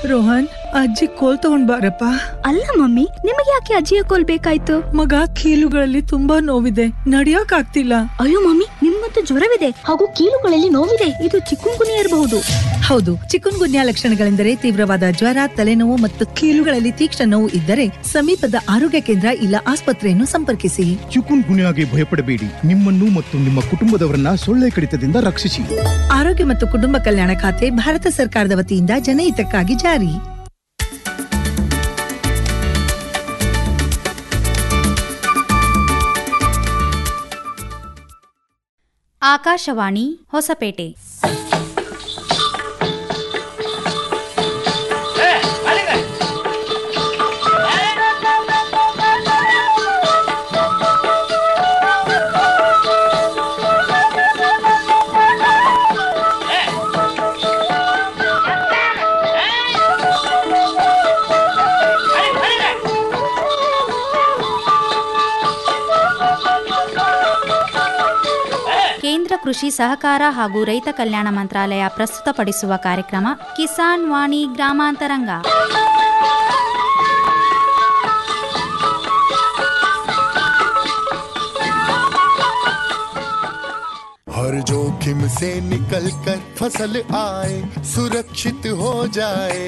ರೋಹನ್ ಅಜ್ಜಿ ಕೋಲ್ ತಗೊಂಡ್ ಬಾರಪ್ಪ ಅಲ್ಲ ಮಮ್ಮಿ ನಿಮಗೆ ಯಾಕೆ ಅಜ್ಜಿಯ ಕೋಲ್ ಬೇಕಾಯ್ತು ಮಗ ಕೀಲುಗಳಲ್ಲಿ ತುಂಬಾ ನೋವಿದೆ ನಡಿಯಕ್ ಆಗ್ತಿಲ್ಲ ಅಯ್ಯೋ ಮಮ್ಮಿ ನಿಮ್ಗಂತೂ ಜ್ವರವಿದೆ ಹಾಗೂ ಕೀಲುಗಳಲ್ಲಿ ನೋವಿದೆ ಇದು ಚಿಕ್ಕುಂಗುನಿ ಇರಬಹುದು ಹೌದು ಚಿಕನ್ ಗುನ್ಯಾ ಲಕ್ಷಣಗಳೆಂದರೆ ತೀವ್ರವಾದ ಜ್ವರ ತಲೆನೋವು ಮತ್ತು ಕೀಲುಗಳಲ್ಲಿ ತೀಕ್ಷ್ಣ ನೋವು ಇದ್ದರೆ ಸಮೀಪದ ಆರೋಗ್ಯ ಕೇಂದ್ರ ಇಲ್ಲ ಆಸ್ಪತ್ರೆಯನ್ನು ಸಂಪರ್ಕಿಸಿ ಚಿಕುನ್ ಗುನ್ಯಾಗೆ ಭಯಪಡಬೇಡಿ ನಿಮ್ಮನ್ನು ಮತ್ತು ನಿಮ್ಮ ಕುಟುಂಬದವರನ್ನ ಸೊಳ್ಳೆ ಕಡಿತದಿಂದ ರಕ್ಷಿಸಿ ಆರೋಗ್ಯ ಮತ್ತು ಕುಟುಂಬ ಕಲ್ಯಾಣ ಖಾತೆ ಭಾರತ ಸರ್ಕಾರದ ವತಿಯಿಂದ ಜನಹಿತಕ್ಕಾಗಿ ಜಾರಿ ಆಕಾಶವಾಣಿ ಹೊಸಪೇಟೆ ಕೇಂದ್ರ ಕೃಷಿ ಸಹಕಾರ ಹಾಗೂ ರೈತ ಕಲ್ಯಾಣ ಮಂತ್ರಾಲಯ ಪ್ರಸ್ತುತಪಡಿಸುವ ಕಾರ್ಯಕ್ರಮ ಕಿಸಾನ್ ವಾಣಿ ಗ್ರಾಮಾಂತರಂಗ हर जोखिम से निकल कर फसल आए सुरक्षित हो जाए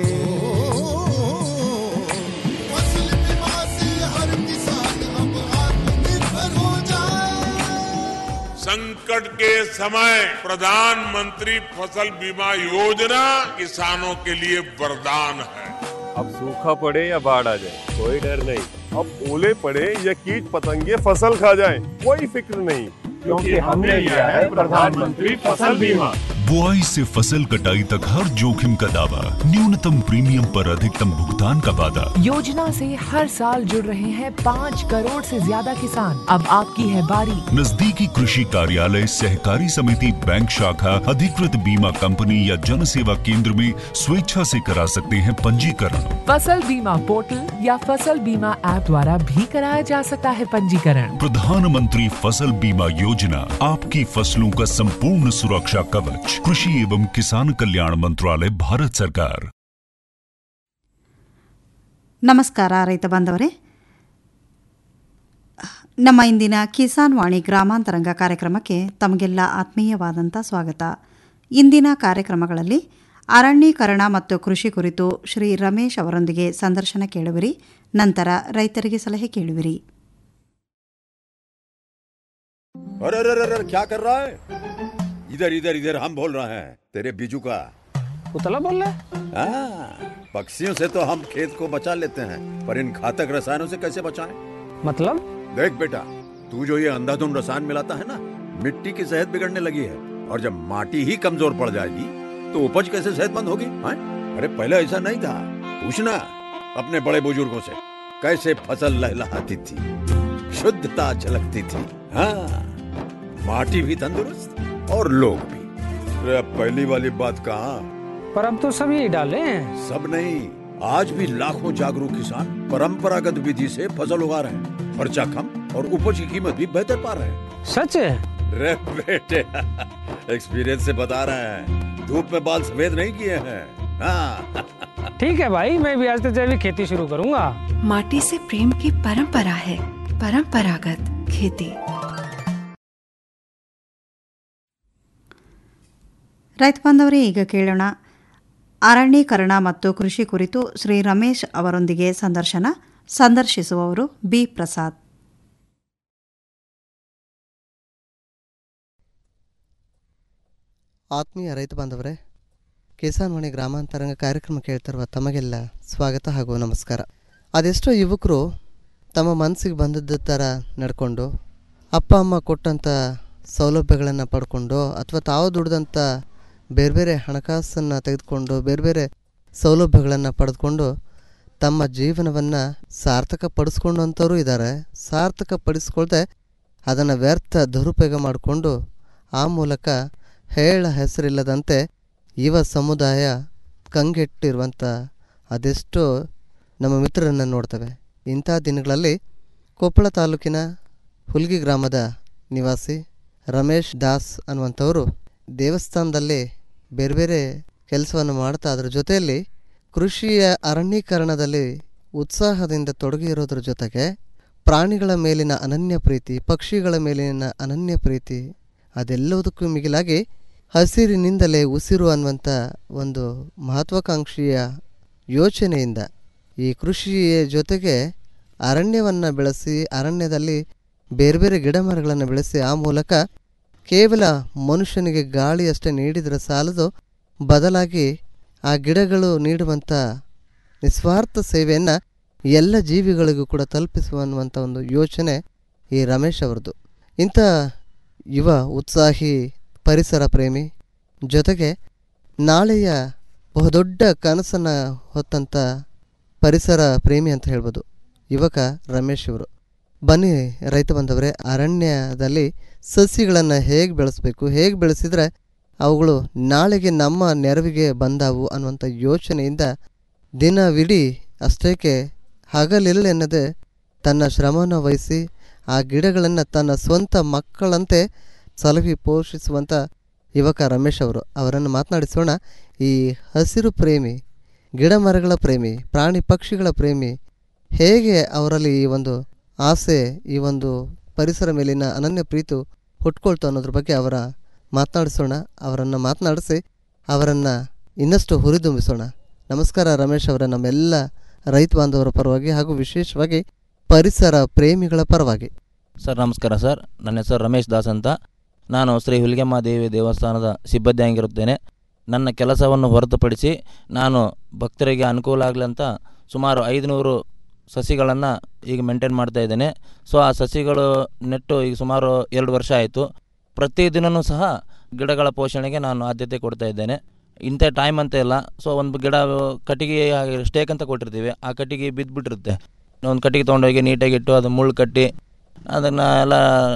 फसल बीमा से हर किसान अब आत्मनिर्भर हो जाए संकट के समय प्रधानमंत्री फसल बीमा योजना किसानों के लिए वरदान है अब सूखा पड़े या बाढ़ आ जाए कोई डर नहीं अब ओले पड़े या कीट पतंगे फसल खा जाए कोई फिक्र नहीं क्योंकि हमने लिया है प्रधानमंत्री फसल बीमा बुआई से फसल कटाई तक हर जोखिम का दावा न्यूनतम प्रीमियम पर अधिकतम भुगतान का वादा योजना से हर साल जुड़ रहे हैं पाँच करोड़ से ज्यादा किसान अब आपकी है बारी नजदीकी कृषि कार्यालय सहकारी समिति बैंक शाखा अधिकृत बीमा कंपनी या जन सेवा केंद्र में स्वेच्छा से करा सकते हैं पंजीकरण फसल बीमा पोर्टल या फसल बीमा ऐप द्वारा भी कराया जा सकता है पंजीकरण प्रधानमंत्री फसल बीमा योजना आपकी फसलों का संपूर्ण सुरक्षा कवच कृषि एवं किसान कल्याण मंत्रालय भारत सरकार ನಮಸ್ಕಾರ ರೈತ ಬಾಂಧವರೇ ನಮ್ಮ ಇಂದಿನ ಕಿಸಾನ್ ವಾಣಿ ಗ್ರಾಮಾಂತರಂಗ ಕಾರ್ಯಕ್ರಮಕ್ಕೆ ತಮಗೆಲ್ಲ ಆತ್ಮೀಯವಾದಂಥ ಸ್ವಾಗತ ಇಂದಿನ ಕಾರ್ಯಕ್ರಮಗಳಲ್ಲಿ ಅರಣ್ಯೀಕರಣ ಮತ್ತು ಕೃಷಿ ಕುರಿತು ಶ್ರೀ ರಮೇಶ್ ಅವರೊಂದಿಗೆ ಸಂದರ್ಶನ ಕೇಳುವಿರಿ ನಂತರ ರೈತರಿಗೆ ಸಲಹೆ ಕೇಳುವಿರಿ अरे अरे अरे अरे, क्या कर रहा है इधर इधर इधर हम बोल रहे हैं तेरे बीजू का पुतला बोल रहा है हाँ, पक्षियों से तो हम खेत को बचा लेते हैं पर इन घातक रसायनों से कैसे बचाएं? मतलब देख बेटा तू जो ये अंधाधुंध रसायन मिलाता है ना मिट्टी की सेहत बिगड़ने लगी है और जब माटी ही कमजोर पड़ जाएगी तो उपज कैसे सेहतमंद होगी हाँ? अरे पहले ऐसा नहीं था पूछना अपने बड़े बुजुर्गों से कैसे फसल लहलहाती थी शुद्धता झलकती थी हाँ माटी भी तंदुरुस्त और लोग भी अरे अब पहली वाली बात कहाँ पर अब तो सब यही डाले हैं सब नहीं आज भी लाखों जागरूक किसान परंपरागत विधि से फसल उगा रहे हैं खर्चा कम और उपज की कीमत भी बेहतर पा रहे हैं सच है रे बेटे एक्सपीरियंस से बता रहे हैं धूप में बाल सफेद नहीं किए हैं हाँ ठीक है भाई मैं भी आज से जैविक खेती शुरू करूंगा माटी से प्रेम की परंपरा है परंपरागत खेती ರೈತ ಬಾಂಧವರೇ ಈಗ ಕೇಳೋಣ ಅರಣ್ಯೀಕರಣ ಮತ್ತು ಕೃಷಿ ಕುರಿತು ಶ್ರೀ ರಮೇಶ್ ಅವರೊಂದಿಗೆ ಸಂದರ್ಶನ ಸಂದರ್ಶಿಸುವವರು ಬಿ ಪ್ರಸಾದ್ ಆತ್ಮೀಯ ರೈತ ಬಾಂಧವರೇ ಕಿಸಾನ್ ವಾಣಿ ಗ್ರಾಮಾಂತರಂಗ ಕಾರ್ಯಕ್ರಮ ಕೇಳ್ತಿರುವ ತಮಗೆಲ್ಲ ಸ್ವಾಗತ ಹಾಗೂ ನಮಸ್ಕಾರ ಅದೆಷ್ಟೋ ಯುವಕರು ತಮ್ಮ ಮನಸ್ಸಿಗೆ ಬಂದದ್ದ ಥರ ನಡ್ಕೊಂಡು ಅಪ್ಪ ಅಮ್ಮ ಕೊಟ್ಟಂಥ ಸೌಲಭ್ಯಗಳನ್ನು ಪಡ್ಕೊಂಡು ಅಥವಾ ತಾವು ದುಡ್ದಂಥ ಬೇರೆ ಬೇರೆ ಹಣಕಾಸನ್ನು ತೆಗೆದುಕೊಂಡು ಬೇರೆ ಬೇರೆ ಸೌಲಭ್ಯಗಳನ್ನು ಪಡೆದುಕೊಂಡು ತಮ್ಮ ಜೀವನವನ್ನು ಸಾರ್ಥಕ ಪಡಿಸ್ಕೊಂಡಂಥವ್ರು ಇದ್ದಾರೆ ಸಾರ್ಥಕ ಪಡಿಸ್ಕೊಳ್ದೆ ಅದನ್ನು ವ್ಯರ್ಥ ದುರುಪಯೋಗ ಮಾಡಿಕೊಂಡು ಆ ಮೂಲಕ ಹೇಳ ಹೆಸರಿಲ್ಲದಂತೆ ಯುವ ಸಮುದಾಯ ಕಂಗೆಟ್ಟಿರುವಂಥ ಅದೆಷ್ಟೋ ನಮ್ಮ ಮಿತ್ರರನ್ನು ನೋಡ್ತವೆ ಇಂಥ ದಿನಗಳಲ್ಲಿ ಕೊಪ್ಪಳ ತಾಲೂಕಿನ ಹುಲ್ಗಿ ಗ್ರಾಮದ ನಿವಾಸಿ ರಮೇಶ್ ದಾಸ್ ಅನ್ನುವಂಥವರು ದೇವಸ್ಥಾನದಲ್ಲಿ ಬೇರೆ ಬೇರೆ ಕೆಲಸವನ್ನು ಮಾಡ್ತಾ ಅದರ ಜೊತೆಯಲ್ಲಿ ಕೃಷಿಯ ಅರಣ್ಯೀಕರಣದಲ್ಲಿ ಉತ್ಸಾಹದಿಂದ ತೊಡಗಿರೋದ್ರ ಜೊತೆಗೆ ಪ್ರಾಣಿಗಳ ಮೇಲಿನ ಅನನ್ಯ ಪ್ರೀತಿ ಪಕ್ಷಿಗಳ ಮೇಲಿನ ಅನನ್ಯ ಪ್ರೀತಿ ಅದೆಲ್ಲದಕ್ಕೂ ಮಿಗಿಲಾಗಿ ಹಸಿರಿನಿಂದಲೇ ಉಸಿರು ಅನ್ನುವಂಥ ಒಂದು ಮಹತ್ವಾಕಾಂಕ್ಷೆಯ ಯೋಚನೆಯಿಂದ ಈ ಕೃಷಿಯ ಜೊತೆಗೆ ಅರಣ್ಯವನ್ನು ಬೆಳೆಸಿ ಅರಣ್ಯದಲ್ಲಿ ಬೇರೆ ಬೇರೆ ಗಿಡ ಮರಗಳನ್ನು ಬೆಳೆಸಿ ಆ ಮೂಲಕ ಕೇವಲ ಮನುಷ್ಯನಿಗೆ ಗಾಳಿಯಷ್ಟೇ ನೀಡಿದರೆ ಸಾಲದು ಬದಲಾಗಿ ಆ ಗಿಡಗಳು ನೀಡುವಂಥ ನಿಸ್ವಾರ್ಥ ಸೇವೆಯನ್ನು ಎಲ್ಲ ಜೀವಿಗಳಿಗೂ ಕೂಡ ತಲುಪಿಸುವ ಅನ್ನುವಂಥ ಒಂದು ಯೋಚನೆ ಈ ರಮೇಶ್ ಅವರದು ಇಂಥ ಯುವ ಉತ್ಸಾಹಿ ಪರಿಸರ ಪ್ರೇಮಿ ಜೊತೆಗೆ ನಾಳೆಯ ಬಹುದೊಡ್ಡ ಕನಸನ್ನು ಹೊತ್ತಂಥ ಪರಿಸರ ಪ್ರೇಮಿ ಅಂತ ಹೇಳ್ಬೋದು ಯುವಕ ರಮೇಶ್ ಇವರು ಬನ್ನಿ ರೈತ ಬಂದವರೇ ಅರಣ್ಯದಲ್ಲಿ ಸಸಿಗಳನ್ನು ಹೇಗೆ ಬೆಳೆಸಬೇಕು ಹೇಗೆ ಬೆಳೆಸಿದರೆ ಅವುಗಳು ನಾಳೆಗೆ ನಮ್ಮ ನೆರವಿಗೆ ಬಂದಾವು ಅನ್ನುವಂಥ ಯೋಚನೆಯಿಂದ ದಿನವಿಡೀ ಅಷ್ಟೇಕೆ ಹಗಲಿರಲೆನ್ನದೆ ತನ್ನ ಶ್ರಮವನ್ನು ವಹಿಸಿ ಆ ಗಿಡಗಳನ್ನು ತನ್ನ ಸ್ವಂತ ಮಕ್ಕಳಂತೆ ಸಲಹಿ ಪೋಷಿಸುವಂಥ ಯುವಕ ರಮೇಶ್ ಅವರು ಅವರನ್ನು ಮಾತನಾಡಿಸೋಣ ಈ ಹಸಿರು ಪ್ರೇಮಿ ಗಿಡ ಮರಗಳ ಪ್ರೇಮಿ ಪ್ರಾಣಿ ಪಕ್ಷಿಗಳ ಪ್ರೇಮಿ ಹೇಗೆ ಅವರಲ್ಲಿ ಈ ಒಂದು ಆಸೆ ಈ ಒಂದು ಪರಿಸರ ಮೇಲಿನ ಅನನ್ಯ ಪ್ರೀತಿ ಹುಟ್ಕೊಳ್ತು ಅನ್ನೋದ್ರ ಬಗ್ಗೆ ಅವರ ಮಾತನಾಡಿಸೋಣ ಅವರನ್ನು ಮಾತನಾಡಿಸಿ ಅವರನ್ನು ಇನ್ನಷ್ಟು ಹುರಿದುಂಬಿಸೋಣ ನಮಸ್ಕಾರ ರಮೇಶ್ ಅವರ ನಮ್ಮೆಲ್ಲ ರೈತ ಬಾಂಧವರ ಪರವಾಗಿ ಹಾಗೂ ವಿಶೇಷವಾಗಿ ಪರಿಸರ ಪ್ರೇಮಿಗಳ ಪರವಾಗಿ ಸರ್ ನಮಸ್ಕಾರ ಸರ್ ನನ್ನ ಹೆಸರು ರಮೇಶ್ ದಾಸ್ ಅಂತ ನಾನು ಶ್ರೀ ಹುಲಿಗೆಮ್ಮ ದೇವಿ ದೇವಸ್ಥಾನದ ಸಿಬ್ಬಂದಿಯಾಗಿರುತ್ತೇನೆ ನನ್ನ ಕೆಲಸವನ್ನು ಹೊರತುಪಡಿಸಿ ನಾನು ಭಕ್ತರಿಗೆ ಅನುಕೂಲ ಆಗಲಿ ಅಂತ ಸುಮಾರು ಐದುನೂರು ಸಸಿಗಳನ್ನು ಈಗ ಮೇಂಟೈನ್ ಮಾಡ್ತಾ ಇದ್ದೇನೆ ಸೊ ಆ ಸಸಿಗಳು ನೆಟ್ಟು ಈಗ ಸುಮಾರು ಎರಡು ವರ್ಷ ಆಯಿತು ಪ್ರತಿದಿನವೂ ಸಹ ಗಿಡಗಳ ಪೋಷಣೆಗೆ ನಾನು ಆದ್ಯತೆ ಕೊಡ್ತಾ ಇದ್ದೇನೆ ಇಂಥ ಟೈಮ್ ಅಂತ ಇಲ್ಲ ಸೊ ಒಂದು ಗಿಡ ಕಟ್ಟಿಗೆ ಸ್ಟೇಕ್ ಅಂತ ಕೊಟ್ಟಿರ್ತೀವಿ ಆ ಕಟ್ಟಿಗೆ ಬಿದ್ದುಬಿಟ್ಟಿರುತ್ತೆ ಒಂದು ಕಟ್ಟಿಗೆ ತೊಗೊಂಡೋಗಿ ನೀಟಾಗಿ ಇಟ್ಟು ಅದು ಮುಳ್ಳು ಕಟ್ಟಿ ಅದನ್ನು ಎಲ್ಲ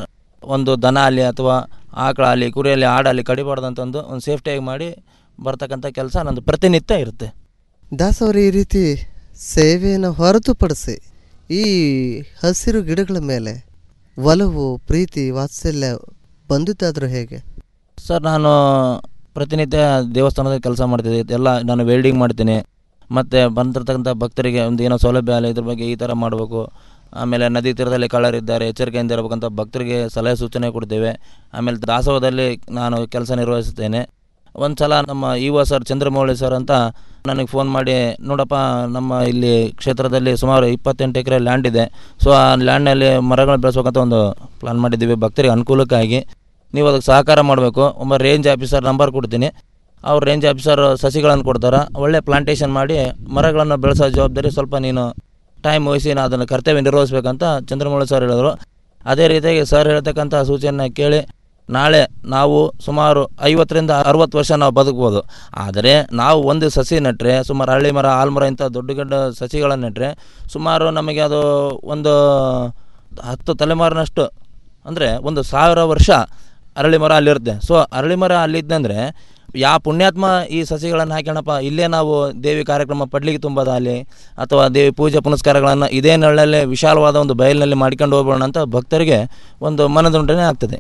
ಒಂದು ದನ ಆಗಲಿ ಅಥವಾ ಆಕಳ ಆಗಲಿ ಕುರಿಯಲ್ಲಿ ಆಡಲ್ಲಿ ಕಡಿಬಾರ್ದಂತಂದು ಒಂದು ಸೇಫ್ಟಿಯಾಗಿ ಮಾಡಿ ಬರ್ತಕ್ಕಂಥ ಕೆಲಸ ನಂದು ಪ್ರತಿನಿತ್ಯ ಇರುತ್ತೆ ದಾಸ್ ಅವರು ಈ ರೀತಿ ಸೇವೆಯನ್ನು ಹೊರತುಪಡಿಸಿ ಈ ಹಸಿರು ಗಿಡಗಳ ಮೇಲೆ ಒಲವು ಪ್ರೀತಿ ವಾತ್ಸಲ್ಯ ಬಂದಿದ್ದಾದರೂ ಹೇಗೆ ಸರ್ ನಾನು ಪ್ರತಿನಿತ್ಯ ದೇವಸ್ಥಾನದಲ್ಲಿ ಕೆಲಸ ಮಾಡ್ತಿದ್ದೆ ಎಲ್ಲ ನಾನು ವೆಲ್ಡಿಂಗ್ ಮಾಡ್ತೀನಿ ಮತ್ತು ಬಂದಿರ್ತಕ್ಕಂಥ ಭಕ್ತರಿಗೆ ಒಂದು ಏನೋ ಸೌಲಭ್ಯ ಅಲ್ಲ ಇದ್ರ ಬಗ್ಗೆ ಈ ಥರ ಮಾಡಬೇಕು ಆಮೇಲೆ ನದಿ ತೀರದಲ್ಲಿ ಕಳ್ಳರಿದ್ದಾರೆ ಎಚ್ಚರಿಕೆಯಿಂದ ಇರಬೇಕಂತ ಭಕ್ತರಿಗೆ ಸಲಹೆ ಸೂಚನೆ ಕೊಡ್ತೇವೆ ಆಮೇಲೆ ದಾಸೋಹದಲ್ಲಿ ನಾನು ಕೆಲಸ ನಿರ್ವಹಿಸುತ್ತೇನೆ ಒಂದು ಸಲ ನಮ್ಮ E O sir Chandramouli sir ಅಂತ ನನಗೆ ಫೋನ್ ಮಾಡಿ ನೋಡಪ್ಪ ನಮ್ಮ ಇಲ್ಲಿ ಕ್ಷೇತ್ರದಲ್ಲಿ ಸುಮಾರು ಇಪ್ಪತ್ತೆಂಟು ಎಕರೆ ಲ್ಯಾಂಡ್ ಇದೆ ಸೊ ಆ ಲ್ಯಾಂಡ್ನಲ್ಲಿ ಮರಗಳು ಬೆಳೆಸ್ಬೇಕಂತ ಒಂದು ಪ್ಲಾನ್ ಮಾಡಿದ್ದೀವಿ ಭಕ್ತರಿಗೆ ಅನುಕೂಲಕ್ಕಾಗಿ ನೀವು ಅದಕ್ಕೆ ಸಹಕಾರ ಮಾಡಬೇಕು ಒಬ್ಬ ರೇಂಜ್ ಆಫೀಸರ್ ನಂಬರ್ ಕೊಡ್ತೀನಿ ಅವ್ರು ರೇಂಜ್ ಆಫೀಸರ್ ಸಸಿಗಳನ್ನು ಕೊಡ್ತಾರೆ ಒಳ್ಳೆ ಪ್ಲಾಂಟೇಶನ್ ಮಾಡಿ ಮರಗಳನ್ನು ಬೆಳೆಸೋ ಜವಾಬ್ದಾರಿ ಸ್ವಲ್ಪ ನೀನು ಟೈಮ್ ವಹಿಸಿ ನಾನು ಅದನ್ನು ಕರ್ತವ್ಯ ನಿರ್ವಹಿಸ್ಬೇಕಂತ ಚಂದ್ರಮೌಳಿ ಸರ್ ಹೇಳಿದ್ರು ಅದೇ ರೀತಿಯಾಗಿ ಸರ್ ಹೇಳ್ತಕ್ಕಂಥ ಸೂಚನೆ ಕೇಳಿ ನಾಳೆ ನಾವು ಸುಮಾರು ಐವತ್ತರಿಂದ ಅರವತ್ತು ವರ್ಷ ನಾವು ಬದುಕ್ಬೋದು ಆದರೆ ನಾವು ಒಂದು ಸಸಿ ನೆಟ್ಟರೆ ಸುಮಾರು ಹಳ್ಳಿ ಮರ ಆಲ್ಮರ ಇಂಥ ದೊಡ್ಡ ದೊಡ್ಡ ಸಸಿಗಳನ್ನು ನೆಟ್ಟರೆ ಸುಮಾರು ನಮಗೆ ಅದು ಒಂದು ಹತ್ತು ತಲೆಮಾರಿನಷ್ಟು ಅಂದರೆ ಒಂದು ಸಾವಿರ ವರ್ಷ ಅರಳಿ ಮರ ಅಲ್ಲಿರುತ್ತೆ ಸೊ ಅರಳಿ ಮರ ಅಲ್ಲಿದ್ದಂದರೆ ಯಾವ ಪುಣ್ಯಾತ್ಮ ಈ ಸಸಿಗಳನ್ನು ಹಾಕ್ಯಣಪ್ಪ ಇಲ್ಲೇ ನಾವು ದೇವಿ ಕಾರ್ಯಕ್ರಮ ಪಡ್ಲಿಕ್ಕೆ ತುಂಬೋದಾಗಲಿ ಅಥವಾ ದೇವಿ ಪೂಜೆ ಪುನಸ್ಕಾರಗಳನ್ನು ಇದೇ ನೆರಳಲ್ಲೇ ವಿಶಾಲವಾದ ಒಂದು ಬಯಲಿನಲ್ಲಿ ಮಾಡ್ಕೊಂಡು ಹೋಗ್ಬೋಣ ಅಂತ ಭಕ್ತರಿಗೆ ಒಂದು ಮನದುಂಟನೆ ಆಗ್ತದೆ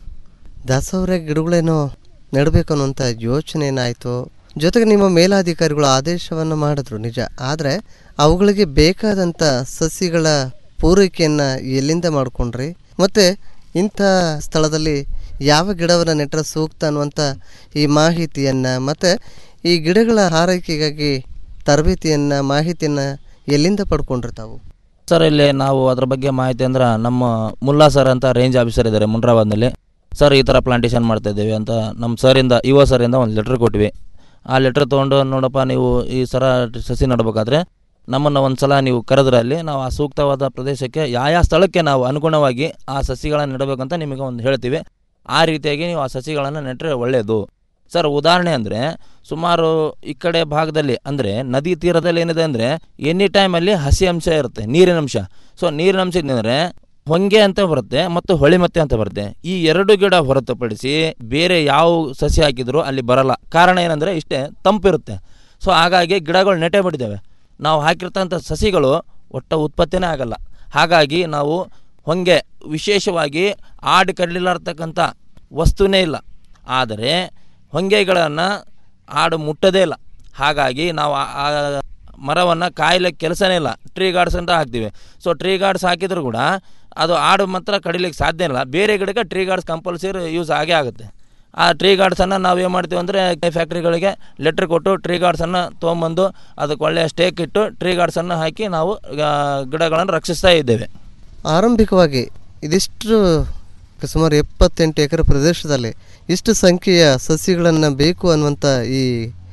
ದಾಸವರ ಗಿಡಗಳೇನೋ ನೆಡಬೇಕು ಅನ್ನುವಂಥ ಯೋಚನೆ ಏನಾಯಿತು ಜೊತೆಗೆ ನಿಮ್ಮ ಮೇಲಾಧಿಕಾರಿಗಳು ಆದೇಶವನ್ನು ಮಾಡಿದ್ರು ನಿಜ ಆದರೆ ಅವುಗಳಿಗೆ ಬೇಕಾದಂಥ ಸಸಿಗಳ ಪೂರೈಕೆಯನ್ನು ಎಲ್ಲಿಂದ ಮಾಡಿಕೊಂಡ್ರಿ ಮತ್ತು ಇಂಥ ಸ್ಥಳದಲ್ಲಿ ಯಾವ ಗಿಡವನ್ನು ನೆಟ್ಟರೆ ಸೂಕ್ತ ಅನ್ನುವಂಥ ಈ ಮಾಹಿತಿಯನ್ನು ಮತ್ತು ಈ ಗಿಡಗಳ ಆರೈಕೆಗಾಗಿ ತರಬೇತಿಯನ್ನು ಮಾಹಿತಿಯನ್ನು ಎಲ್ಲಿಂದ ಪಡ್ಕೊಂಡ್ರಿ ತಾವು ಸರ್ ಇಲ್ಲಿ ನಾವು ಅದ್ರ ಬಗ್ಗೆ ಮಾಹಿತಿ ಅಂದ್ರೆ ನಮ್ಮ ಮುಲ್ಲಾ ಸರ್ ಅಂತ ರೇಂಜ್ ಆಫೀಸರ್ ಇದ್ದಾರೆ ಮುನ್ರಾಬಾದ್ನಲ್ಲಿ ಸರ್ ಈ ಥರ ಪ್ಲಾಂಟೇಶನ್ ಮಾಡ್ತಾ ಇದ್ದೀವಿ ಅಂತ ನಮ್ಮ ಸರಿಂದ ಇವ ಸರಿಂದ ಒಂದು ಲೆಟ್ರ್ ಕೊಟ್ವಿ ಆ ಲೆಟ್ರ್ ತೊಗೊಂಡು ನೋಡಪ್ಪ ನೀವು ಈ ಸರ ಸಸಿ ನಡಬೇಕಾದ್ರೆ ನಮ್ಮನ್ನು ಒಂದು ಸಲ ನೀವು ಕರೆದ್ರೆ ಅಲ್ಲಿ ನಾವು ಆ ಸೂಕ್ತವಾದ ಪ್ರದೇಶಕ್ಕೆ ಯಾವ ಸ್ಥಳಕ್ಕೆ ನಾವು ಅನುಗುಣವಾಗಿ ಆ ಸಸಿಗಳನ್ನು ನೆಡಬೇಕಂತ ನಿಮಗೆ ಒಂದು ಹೇಳ್ತೀವಿ ಆ ರೀತಿಯಾಗಿ ನೀವು ಆ ಸಸಿಗಳನ್ನು ನೆಟ್ಟರೆ ಒಳ್ಳೆಯದು ಸರ್ ಉದಾಹರಣೆ ಅಂದರೆ ಸುಮಾರು ಈ ಕಡೆ ಭಾಗದಲ್ಲಿ ಅಂದರೆ ನದಿ ತೀರದಲ್ಲಿ ಏನಿದೆ ಅಂದರೆ ಎನಿ ಟೈಮಲ್ಲಿ ಹಸಿ ಅಂಶ ಇರುತ್ತೆ ನೀರಿನ ಅಂಶ ಸೊ ನೀರಿನ ಅಂಶ ಇದ್ದಂದರೆ ಹೊಂಗೆ ಅಂತ ಬರುತ್ತೆ ಮತ್ತು ಹೊಳಿಮತ್ತೆ ಅಂತ ಬರುತ್ತೆ ಈ ಎರಡು ಗಿಡ ಹೊರತುಪಡಿಸಿ ಬೇರೆ ಯಾವ ಸಸಿ ಹಾಕಿದ್ರು ಅಲ್ಲಿ ಬರಲ್ಲ ಕಾರಣ ಏನಂದರೆ ಇಷ್ಟೇ ತಂಪಿರುತ್ತೆ ಸೊ ಹಾಗಾಗಿ ಗಿಡಗಳು ನೆಟ್ಟೆ ಬಿಟ್ಟಿದ್ದಾವೆ ನಾವು ಹಾಕಿರ್ತಂಥ ಸಸಿಗಳು ಒಟ್ಟ ಉತ್ಪತ್ತಿನೇ ಆಗಲ್ಲ ಹಾಗಾಗಿ ನಾವು ಹೊಂಗೆ ವಿಶೇಷವಾಗಿ ಆಡು ಕಡಲಿಲಾರ್ತಕ್ಕಂಥ ವಸ್ತುವೇ ಇಲ್ಲ ಆದರೆ ಹೊಂಗೆಗಳನ್ನು ಆಡು ಮುಟ್ಟದೇ ಇಲ್ಲ ಹಾಗಾಗಿ ನಾವು ಆ- ಆ ಮರವನ್ನು ಕಾಯ್ಲಿಕ್ಕೆ ಕೆಲಸನೇ ಇಲ್ಲ ಟ್ರೀ ಗಾರ್ಡ್ಸ್ ಅಂತ ಹಾಕ್ತೀವಿ ಸೊ ಟ್ರೀ ಗಾರ್ಡ್ಸ್ ಹಾಕಿದ್ರು ಕೂಡ ಅದು ಆಡು ಮಾತ್ರ ಕಡಿಲಿಕ್ಕೆ ಸಾಧ್ಯ ಇಲ್ಲ ಬೇರೆ ಗಿಡಕ್ಕೆ ಟ್ರೀ ಗಾರ್ಡ್ಸ್ ಕಂಪಲ್ಸರಿ ಯೂಸ್ ಆಗೇ ಆಗುತ್ತೆ ಆ ಟ್ರೀ ಗಾರ್ಡ್ಸನ್ನು ನಾವು ಏನು ಮಾಡ್ತೀವಿ ಅಂದರೆ ಫ್ಯಾಕ್ಟ್ರಿಗಳಿಗೆ ಲೆಟ್ರ್ ಕೊಟ್ಟು ಟ್ರೀ ಗಾರ್ಡ್ಸನ್ನು ತೊಗೊಂಬಂದು ಅದಕ್ಕೆ ಒಳ್ಳೆಯ ಸ್ಟೇಕ್ ಇಟ್ಟು ಟ್ರೀ ಗಾರ್ಡ್ಸನ್ನು ಹಾಕಿ ನಾವು ಆ, ಗಿಡಗಳನ್ನು ರಕ್ಷಿಸ್ತಾ ಇದ್ದೇವೆ ಆರಂಭಿಕವಾಗಿ ಇದಿಷ್ಟು ಸುಮಾರು ಎಪ್ಪತ್ತೆಂಟು ಎಕರೆ ಪ್ರದೇಶದಲ್ಲಿ ಇಷ್ಟು ಸಂಖ್ಯೆಯ ಸಸಿಗಳನ್ನು ಬೇಕು ಅನ್ನುವಂಥ ಈ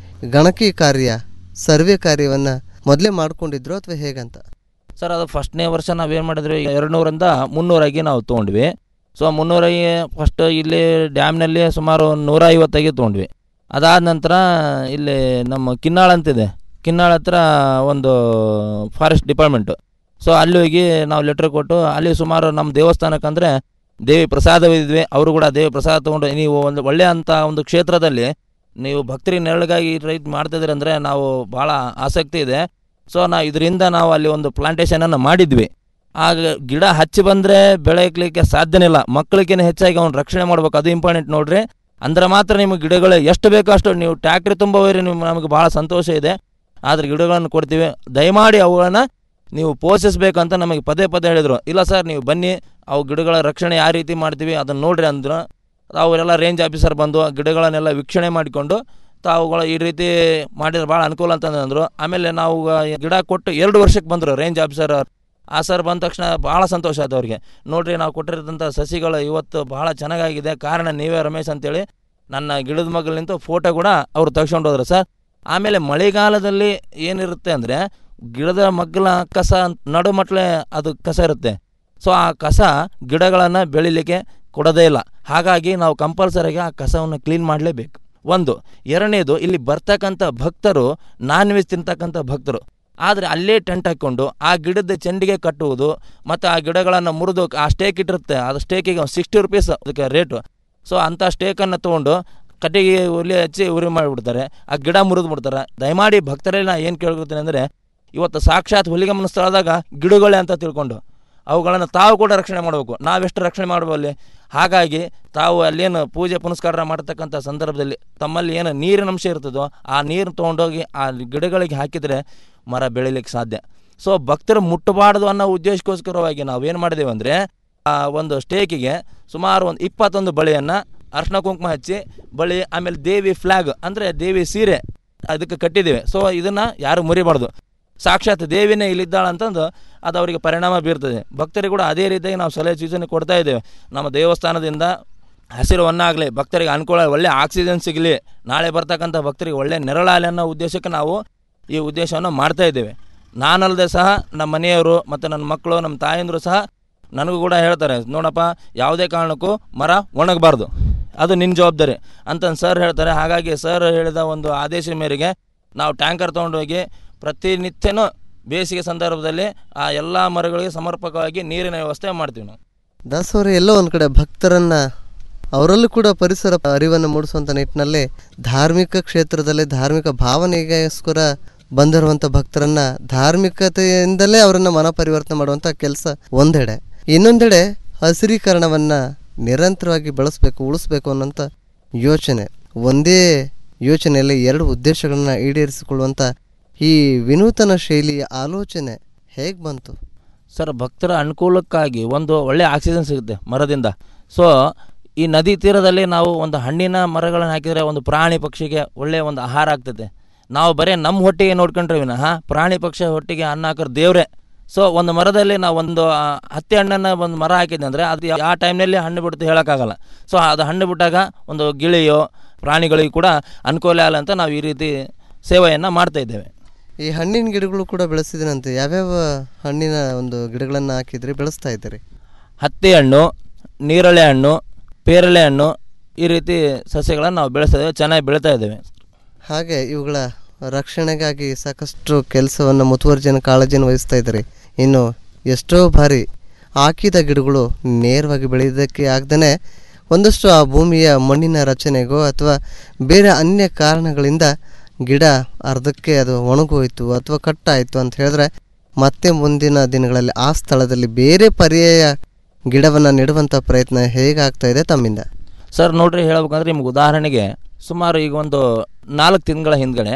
ಗಣಕಿ ಕಾರ್ಯ ಸರ್ವೆ ಕಾರ್ಯವನ್ನು ಮೊದಲೇ ಮಾಡ್ಕೊಂಡಿದ್ರು ಅಥವಾ ಹೇಗಂತ ಸರ್ ಅದು ಫಸ್ಟ್ನೇ ವರ್ಷ ನಾವೇನು ಮಾಡಿದ್ವಿ ಎರಡು ನೂರಿಂದ ಮುನ್ನೂರಾಗಿ ನಾವು ತೊಗೊಂಡ್ವಿ ಸೊ ಮುನ್ನೂರಾಗಿ ಫಸ್ಟ್ ಇಲ್ಲಿ ಡ್ಯಾಮ್ನಲ್ಲಿ ಸುಮಾರು ನೂರ ಐವತ್ತಾಗಿ ತೊಗೊಂಡ್ವಿ ಅದಾದ ನಂತರ ಇಲ್ಲಿ ನಮ್ಮ ಕಿನ್ನಾಳ ಅಂತಿದೆ ಕಿನ್ನಾಳ ಹತ್ರ ಒಂದು ಫಾರೆಸ್ಟ್ ಡಿಪಾರ್ಟ್ಮೆಂಟು ಸೊ ಅಲ್ಲಿ ಹೋಗಿ ನಾವು ಲೆಟ್ರ್ ಕೊಟ್ಟು ಅಲ್ಲಿ ಸುಮಾರು ನಮ್ಮ ದೇವಸ್ಥಾನಕ್ಕಂದರೆ ದೇವಿ ಪ್ರಸಾದವಿದ್ವಿ ಅವರು ಕೂಡ ದೇವಿ ಪ್ರಸಾದ ತೊಗೊಂಡು ನೀವು ಒಂದು ಒಳ್ಳೆಯ ಅಂತ ಒಂದು ಕ್ಷೇತ್ರದಲ್ಲಿ ನೀವು ಭಕ್ತರಿಗೆ ನೆರಳಿಗಾಗಿ ರೈತ ಮಾಡ್ತಿದ್ದೀರಿ ಅಂದರೆ ನಾವು ಭಾಳ ಆಸಕ್ತಿ ಇದೆ ಸೊ ನಾವು ಇದರಿಂದ ನಾವು ಅಲ್ಲಿ ಒಂದು ಪ್ಲಾಂಟೇಶನನ್ನು ಮಾಡಿದ್ವಿ ಆಗ ಗಿಡ ಹಚ್ಚಿ ಬಂದರೆ ಬೆಳೆಯಲಿಕ್ಕೆ ಸಾಧ್ಯನೇ ಇಲ್ಲ ಮಕ್ಕಳಿಗೇನೆ ಹೆಚ್ಚಾಗಿ ಅವ್ನು ರಕ್ಷಣೆ ಮಾಡ್ಬೇಕು ಅದು ಇಂಪಾರ್ಟೆಂಟ್ ನೋಡ್ರಿ ಅಂದ್ರೆ ಮಾತ್ರ ನಿಮಗೆ ಗಿಡಗಳು ಎಷ್ಟು ಬೇಕೋ ಅಷ್ಟು ನೀವು ಟ್ಯಾಕ್ಟ್ರಿ ತುಂಬ ಹೋಯ್ರಿ ನಿಮ್ಗೆ ನಮಗೆ ಭಾಳ ಸಂತೋಷ ಇದೆ ಆದರೆ ಗಿಡಗಳನ್ನು ಕೊಡ್ತೀವಿ ದಯಮಾಡಿ ಅವುಗಳನ್ನು ನೀವು ಪೋಷಿಸ್ಬೇಕಂತ ನಮಗೆ ಪದೇ ಪದೇ ಹೇಳಿದರು ಇಲ್ಲ ಸರ್ ನೀವು ಬನ್ನಿ ಅವು ಗಿಡಗಳ ರಕ್ಷಣೆ ಯಾವ ರೀತಿ ಮಾಡ್ತೀವಿ ಅದನ್ನು ನೋಡ್ರಿ ಅಂದ್ರು ಅವರೆಲ್ಲ ರೇಂಜ್ ಆಫೀಸರ್ ಬಂದು ಆ ಗಿಡಗಳನ್ನೆಲ್ಲ ವೀಕ್ಷಣೆ ಮಾಡಿಕೊಂಡು ತಾವುಗಳು ಈ ರೀತಿ ಮಾಡಿದ್ರೆ ಭಾಳ ಅನುಕೂಲ ಅಂತ ಅಂದರು ಆಮೇಲೆ ನಾವು ಗಿಡ ಕೊಟ್ಟು ಎರಡು ವರ್ಷಕ್ಕೆ ಬಂದರು ರೇಂಜ್ ಆಫೀಸರ್ ಆ ಸರ್ ಬಂದ ತಕ್ಷಣ ಭಾಳ ಸಂತೋಷ ಆಯ್ತು ಅವ್ರಿಗೆ ನೋಡ್ರಿ ನಾವು ಕೊಟ್ಟಿರೋಂಥ ಸಸಿಗಳು ಇವತ್ತು ಭಾಳ ಚೆನ್ನಾಗಾಗಿದೆ ಕಾರಣ ನೀವೇ ರಮೇಶ್ ಅಂತೇಳಿ ನನ್ನ ಗಿಡದ ಮಗಲಿಂತ ಫೋಟೋ ಕೂಡ ಅವ್ರು ತೆಗ್ಸ್ಕೊಂಡು ಹೋದ್ರು ಸರ್ ಆಮೇಲೆ ಮಳೆಗಾಲದಲ್ಲಿ ಏನಿರುತ್ತೆ ಅಂದರೆ ಗಿಡದ ಮಗ್ಗಲ ಕಸ ನಡುಮಟ್ಲೆ ಅದು ಕಸ ಇರುತ್ತೆ ಸೊ ಆ ಕಸ ಗಿಡಗಳನ್ನು ಬೆಳಿಲಿಕ್ಕೆ ಕೊಡೋದೇ ಇಲ್ಲ ಹಾಗಾಗಿ ನಾವು ಕಂಪಲ್ಸರಿಗೆ ಆ ಕಸವನ್ನು ಕ್ಲೀನ್ ಮಾಡಲೇಬೇಕು ಒಂದು ಎರಡನೇದು ಇಲ್ಲಿ ಬರ್ತಕ್ಕಂಥ ಭಕ್ತರು ನಾನ್ ವೆಜ್ ತಿಂತಕ್ಕಂಥ ಭಕ್ತರು ಆದರೆ ಅಲ್ಲೇ ಟೆಂಟ್ ಹಾಕ್ಕೊಂಡು ಆ ಗಿಡದ ಚೆಂಡಿಗೆ ಕಟ್ಟುವುದು ಮತ್ತು ಆ ಗಿಡಗಳನ್ನು ಮುರಿದು ಆ ಸ್ಟೇಕ್ ಇಟ್ಟಿರುತ್ತೆ ಅದು ಸ್ಟೇಕಿಗೆ ಸಿಕ್ಸ್ಟಿ ರುಪೀಸ್ ಅದಕ್ಕೆ ರೇಟು ಸೊ ಅಂಥ ಸ್ಟೇಕನ್ನು ತೊಗೊಂಡು ಕಟ್ಟಿಗೆ ಒಲೆ ಹಚ್ಚಿ ಉರಿ ಮಾಡಿಬಿಡ್ತಾರೆ ಆ ಗಿಡ ಮುರಿದು ಬಿಡ್ತಾರೆ ದಯಮಾಡಿ ಭಕ್ತರಲ್ಲಿ ನಾ ಏನು ಕೇಳ್ಕೊತೀನಿ ಅಂದರೆ ಇವತ್ತು ಸಾಕ್ಷಾತ್ ಹುಲಿಗಮ್ಮನ ಸ್ಥಳದಾಗ ಗಿಡಗಳೇ ಅಂತ ತಿಳ್ಕೊಂಡು ಅವುಗಳನ್ನು ತಾವು ಕೂಡ ರಕ್ಷಣೆ ಮಾಡಬೇಕು ನಾವೆಷ್ಟು ರಕ್ಷಣೆ ಮಾಡಬಲ್ಲಿ ಹಾಗಾಗಿ ತಾವು ಅಲ್ಲೇನು ಪೂಜೆ ಪುನಸ್ಕಾರ ಮಾಡ್ತಕ್ಕಂಥ ಸಂದರ್ಭದಲ್ಲಿ ತಮ್ಮಲ್ಲಿ ಏನು ನೀರಿನ ಅಂಶ ಇರ್ತದೋ ಆ ನೀರು ತೊಗೊಂಡೋಗಿ ಆ ಗಿಡಗಳಿಗೆ ಹಾಕಿದರೆ ಮರ ಬೆಳಿಲಿಕ್ಕೆ ಸಾಧ್ಯ ಸೊ ಭಕ್ತರು ಮುಟ್ಟಬಾರ್ದು ಅನ್ನೋ ಉದ್ದೇಶಕ್ಕೋಸ್ಕರವಾಗಿ ನಾವೇನು ಮಾಡಿದೇವೆ ಅಂದರೆ ಆ ಒಂದು ಸ್ಟೇಕಿಗೆ ಸುಮಾರು ಒಂದು ಇಪ್ಪತ್ತೊಂದು ಬಳೆಯನ್ನು ಅರ್ಶಿನ ಕುಂಕುಮ ಹಚ್ಚಿ ಬಳಿ ಆಮೇಲೆ ದೇವಿ ಫ್ಲ್ಯಾಗ್ ಅಂದರೆ ದೇವಿ ಸೀರೆ ಅದಕ್ಕೆ ಕಟ್ಟಿದ್ದೇವೆ ಸೊ ಇದನ್ನು ಯಾರು ಮುರಿಬಾರ್ದು ಸಾಕ್ಷಾತ್ ದೇವಿನೇ ಇಲ್ಲಿದ್ದಾಳೆ ಅಂತಂದು ಅದು ಅವರಿಗೆ ಪರಿಣಾಮ ಬೀರ್ತದೆ ಭಕ್ತರಿಗೆ ಕೂಡ ಅದೇ ರೀತಿಯಾಗಿ ನಾವು ಸಲಹೆ ಸೂಚನೆ ಕೊಡ್ತಾ ಇದ್ದೇವೆ ನಮ್ಮ ದೇವಸ್ಥಾನದಿಂದ ಹಸಿರು ಹೊನ್ನಾಗಲಿ ಭಕ್ತರಿಗೆ ಅನುಕೂಲ ಒಳ್ಳೆ ಆಕ್ಸಿಜನ್ ಸಿಗಲಿ ನಾಳೆ ಬರ್ತಕ್ಕಂಥ ಭಕ್ತರಿಗೆ ಒಳ್ಳೆ ನೆರಳಾಗಲಿ ಅನ್ನೋ ಉದ್ದೇಶಕ್ಕೆ ನಾವು ಈ ಉದ್ದೇಶವನ್ನು ಮಾಡ್ತಾ ಇದ್ದೇವೆ ನಾನಲ್ಲದೆ ಸಹ ನಮ್ಮ ಮನೆಯವರು ಮತ್ತು ನನ್ನ ಮಕ್ಕಳು ನಮ್ಮ ತಾಯಂದರು ಸಹ ನನಗೂ ಕೂಡ ಹೇಳ್ತಾರೆ ನೋಡಪ್ಪ ಯಾವುದೇ ಕಾರಣಕ್ಕೂ ಮರ ಒಣಗಬಾರ್ದು ಅದು ನಿನ್ನ ಜವಾಬ್ದಾರಿ ಅಂತ ಸರ್ ಹೇಳ್ತಾರೆ ಹಾಗಾಗಿ ಸರ್ ಹೇಳಿದ ಒಂದು ಆದೇಶ ಮೇರೆಗೆ ನಾವು ಟ್ಯಾಂಕರ್ ತೊಗೊಂಡೋಗಿ ಪ್ರತಿನಿತ್ಯನೂ ಬೇಸಿಗೆ ಸಂದರ್ಭದಲ್ಲಿ ಆ ಎಲ್ಲ ಮರಗಳಿಗೆ ಸಮರ್ಪಕವಾಗಿ ನೀರಿನ ವ್ಯವಸ್ಥೆ ಮಾಡ್ತೀವಿ ನಾವು ದಾಸವರೇ ಎಲ್ಲೋ ಒಂದು ಕಡೆ ಭಕ್ತರನ್ನ ಅವರಲ್ಲೂ ಕೂಡ ಪರಿಸರ ಅರಿವನ್ನು ಮೂಡಿಸುವಂಥ ನಿಟ್ಟಿನಲ್ಲಿ ಧಾರ್ಮಿಕ ಕ್ಷೇತ್ರದಲ್ಲಿ ಧಾರ್ಮಿಕ ಭಾವನೆಗೋಸ್ಕರ ಬಂದಿರುವಂಥ ಭಕ್ತರನ್ನ ಧಾರ್ಮಿಕತೆಯಿಂದಲೇ ಅವರನ್ನ ಮನ ಪರಿವರ್ತನೆ ಮಾಡುವಂಥ ಕೆಲಸ ಒಂದೆಡೆ ಇನ್ನೊಂದೆಡೆ ಹಸಿರೀಕರಣವನ್ನ ನಿರಂತರವಾಗಿ ಬೆಳೆಸಬೇಕು ಉಳಿಸ್ಬೇಕು ಅನ್ನೋಂಥ ಯೋಚನೆ ಒಂದೇ ಯೋಚನೆಯಲ್ಲಿ ಎರಡು ಉದ್ದೇಶಗಳನ್ನ ಈಡೇರಿಸಿಕೊಳ್ಳುವಂಥ ಈ ವಿನೂತನ ಶೈಲಿಯ ಆಲೋಚನೆ ಹೇಗೆ ಬಂತು ಸರ್ ಭಕ್ತರ ಅನುಕೂಲಕ್ಕಾಗಿ ಒಂದು ಒಳ್ಳೆ ಆಕ್ಸಿಜನ್ ಸಿಗುತ್ತೆ ಮರದಿಂದ ಸೊ ಈ ನದಿ ತೀರದಲ್ಲಿ ನಾವು ಒಂದು ಹಣ್ಣಿನ ಮರಗಳನ್ನು ಹಾಕಿದರೆ ಒಂದು ಪ್ರಾಣಿ ಪಕ್ಷಿಗೆ ಒಳ್ಳೆಯ ಒಂದು ಆಹಾರ ಆಗ್ತದೆ ನಾವು ಬರೀ ನಮ್ಮ ಹೊಟ್ಟೆಗೆ ನೋಡ್ಕೊಂಡ್ರೆ ವಿನಃ ಪ್ರಾಣಿ ಪಕ್ಷಿ ಹೊಟ್ಟೆಗೆ ಅನ್ನ ಹಾಕೋರು ದೇವ್ರೆ ಸೊ ಒಂದು ಮರದಲ್ಲಿ ನಾವು ಒಂದು ಆ, ಹತ್ತಿ ಹಣ್ಣನ್ನು ಒಂದು ಮರ ಹಾಕಿದ್ದೆ ಅಂದರೆ ಅದು ಆ ಟೈಮ್ನಲ್ಲಿ ಹಣ್ಣು ಬಿಡುತ್ತೆ ಹೇಳೋಕ್ಕಾಗಲ್ಲ ಸೊ ಅದು ಹಣ್ಣು ಬಿಟ್ಟಾಗ ಒಂದು ಗಿಳಿಯೋ ಪ್ರಾಣಿಗಳಿಗೂ ಕೂಡ ಅನುಕೂಲ ಆಗಲ್ಲ ಅಂತ ನಾವು ಈ ರೀತಿ ಸೇವೆಯನ್ನು ಮಾಡ್ತಾ ಇದ್ದೇವೆ ಈ ಹಣ್ಣಿನ ಗಿಡಗಳು ಕೂಡ ಬೆಳೆಸಿದಿನಂತೆ ಯಾವ್ಯಾವ ಹಣ್ಣಿನ ಒಂದು ಗಿಡಗಳನ್ನು ಹಾಕಿದ್ರಿ ಬೆಳೆಸ್ತಾ ಇದ್ದೀರಿ ಹತ್ತಿ ಹಣ್ಣು ನೀರಳೆ ಹಣ್ಣು ಪೇರಳೆ ಹಣ್ಣು ಈ ರೀತಿ ಸಸ್ಯಗಳನ್ನು ನಾವು ಬೆಳೆಸ್ತಾ ಇದ್ದೇವೆ ಚೆನ್ನಾಗಿ ಬೆಳೀತಾ ಇದ್ದೇವೆ ಹಾಗೆ ಇವುಗಳ ರಕ್ಷಣೆಗಾಗಿ ಸಾಕಷ್ಟು ಕೆಲಸವನ್ನು ಮುತುವರ್ಜಿನ ಕಾಳಜಿಯನ್ನು ವಹಿಸ್ತಾ ಇದ್ದೀರಿ ಇನ್ನು ಎಷ್ಟೋ ಬಾರಿ ಹಾಕಿದ ಗಿಡಗಳು ನೇರವಾಗಿ ಬೆಳೆಯೋದಕ್ಕೆ ಆಗದೇ ಒಂದಷ್ಟು ಆ ಭೂಮಿಯ ಮಣ್ಣಿನ ರಚನೆಗೋ ಅಥವಾ ಬೇರೆ ಅನ್ಯ ಕಾರಣಗಳಿಂದ ಗಿಡ ಅರ್ಧಕ್ಕೆ ಅದು ಒಣಗೋಯ್ತು ಅಥವಾ ಕಟ್ಟಾಯಿತು ಅಂತ ಹೇಳಿದ್ರೆ ಮತ್ತೆ ಮುಂದಿನ ದಿನಗಳಲ್ಲಿ ಆ ಸ್ಥಳದಲ್ಲಿ ಬೇರೆ ಪರ್ಯಾಯ ಗಿಡವನ್ನು ನೆಡುವಂಥ ಪ್ರಯತ್ನ ಹೇಗಾಗ್ತಾ ಇದೆ ತಮ್ಮಿಂದ ಸರ್ ನೋಡ್ರಿ ಹೇಳ್ಬೇಕಂದ್ರೆ ನಿಮ್ಗೆ ಉದಾಹರಣೆಗೆ ಸುಮಾರು ಈಗ ಒಂದು ನಾಲ್ಕು ತಿಂಗಳ ಹಿಂದ್ಗಡೆ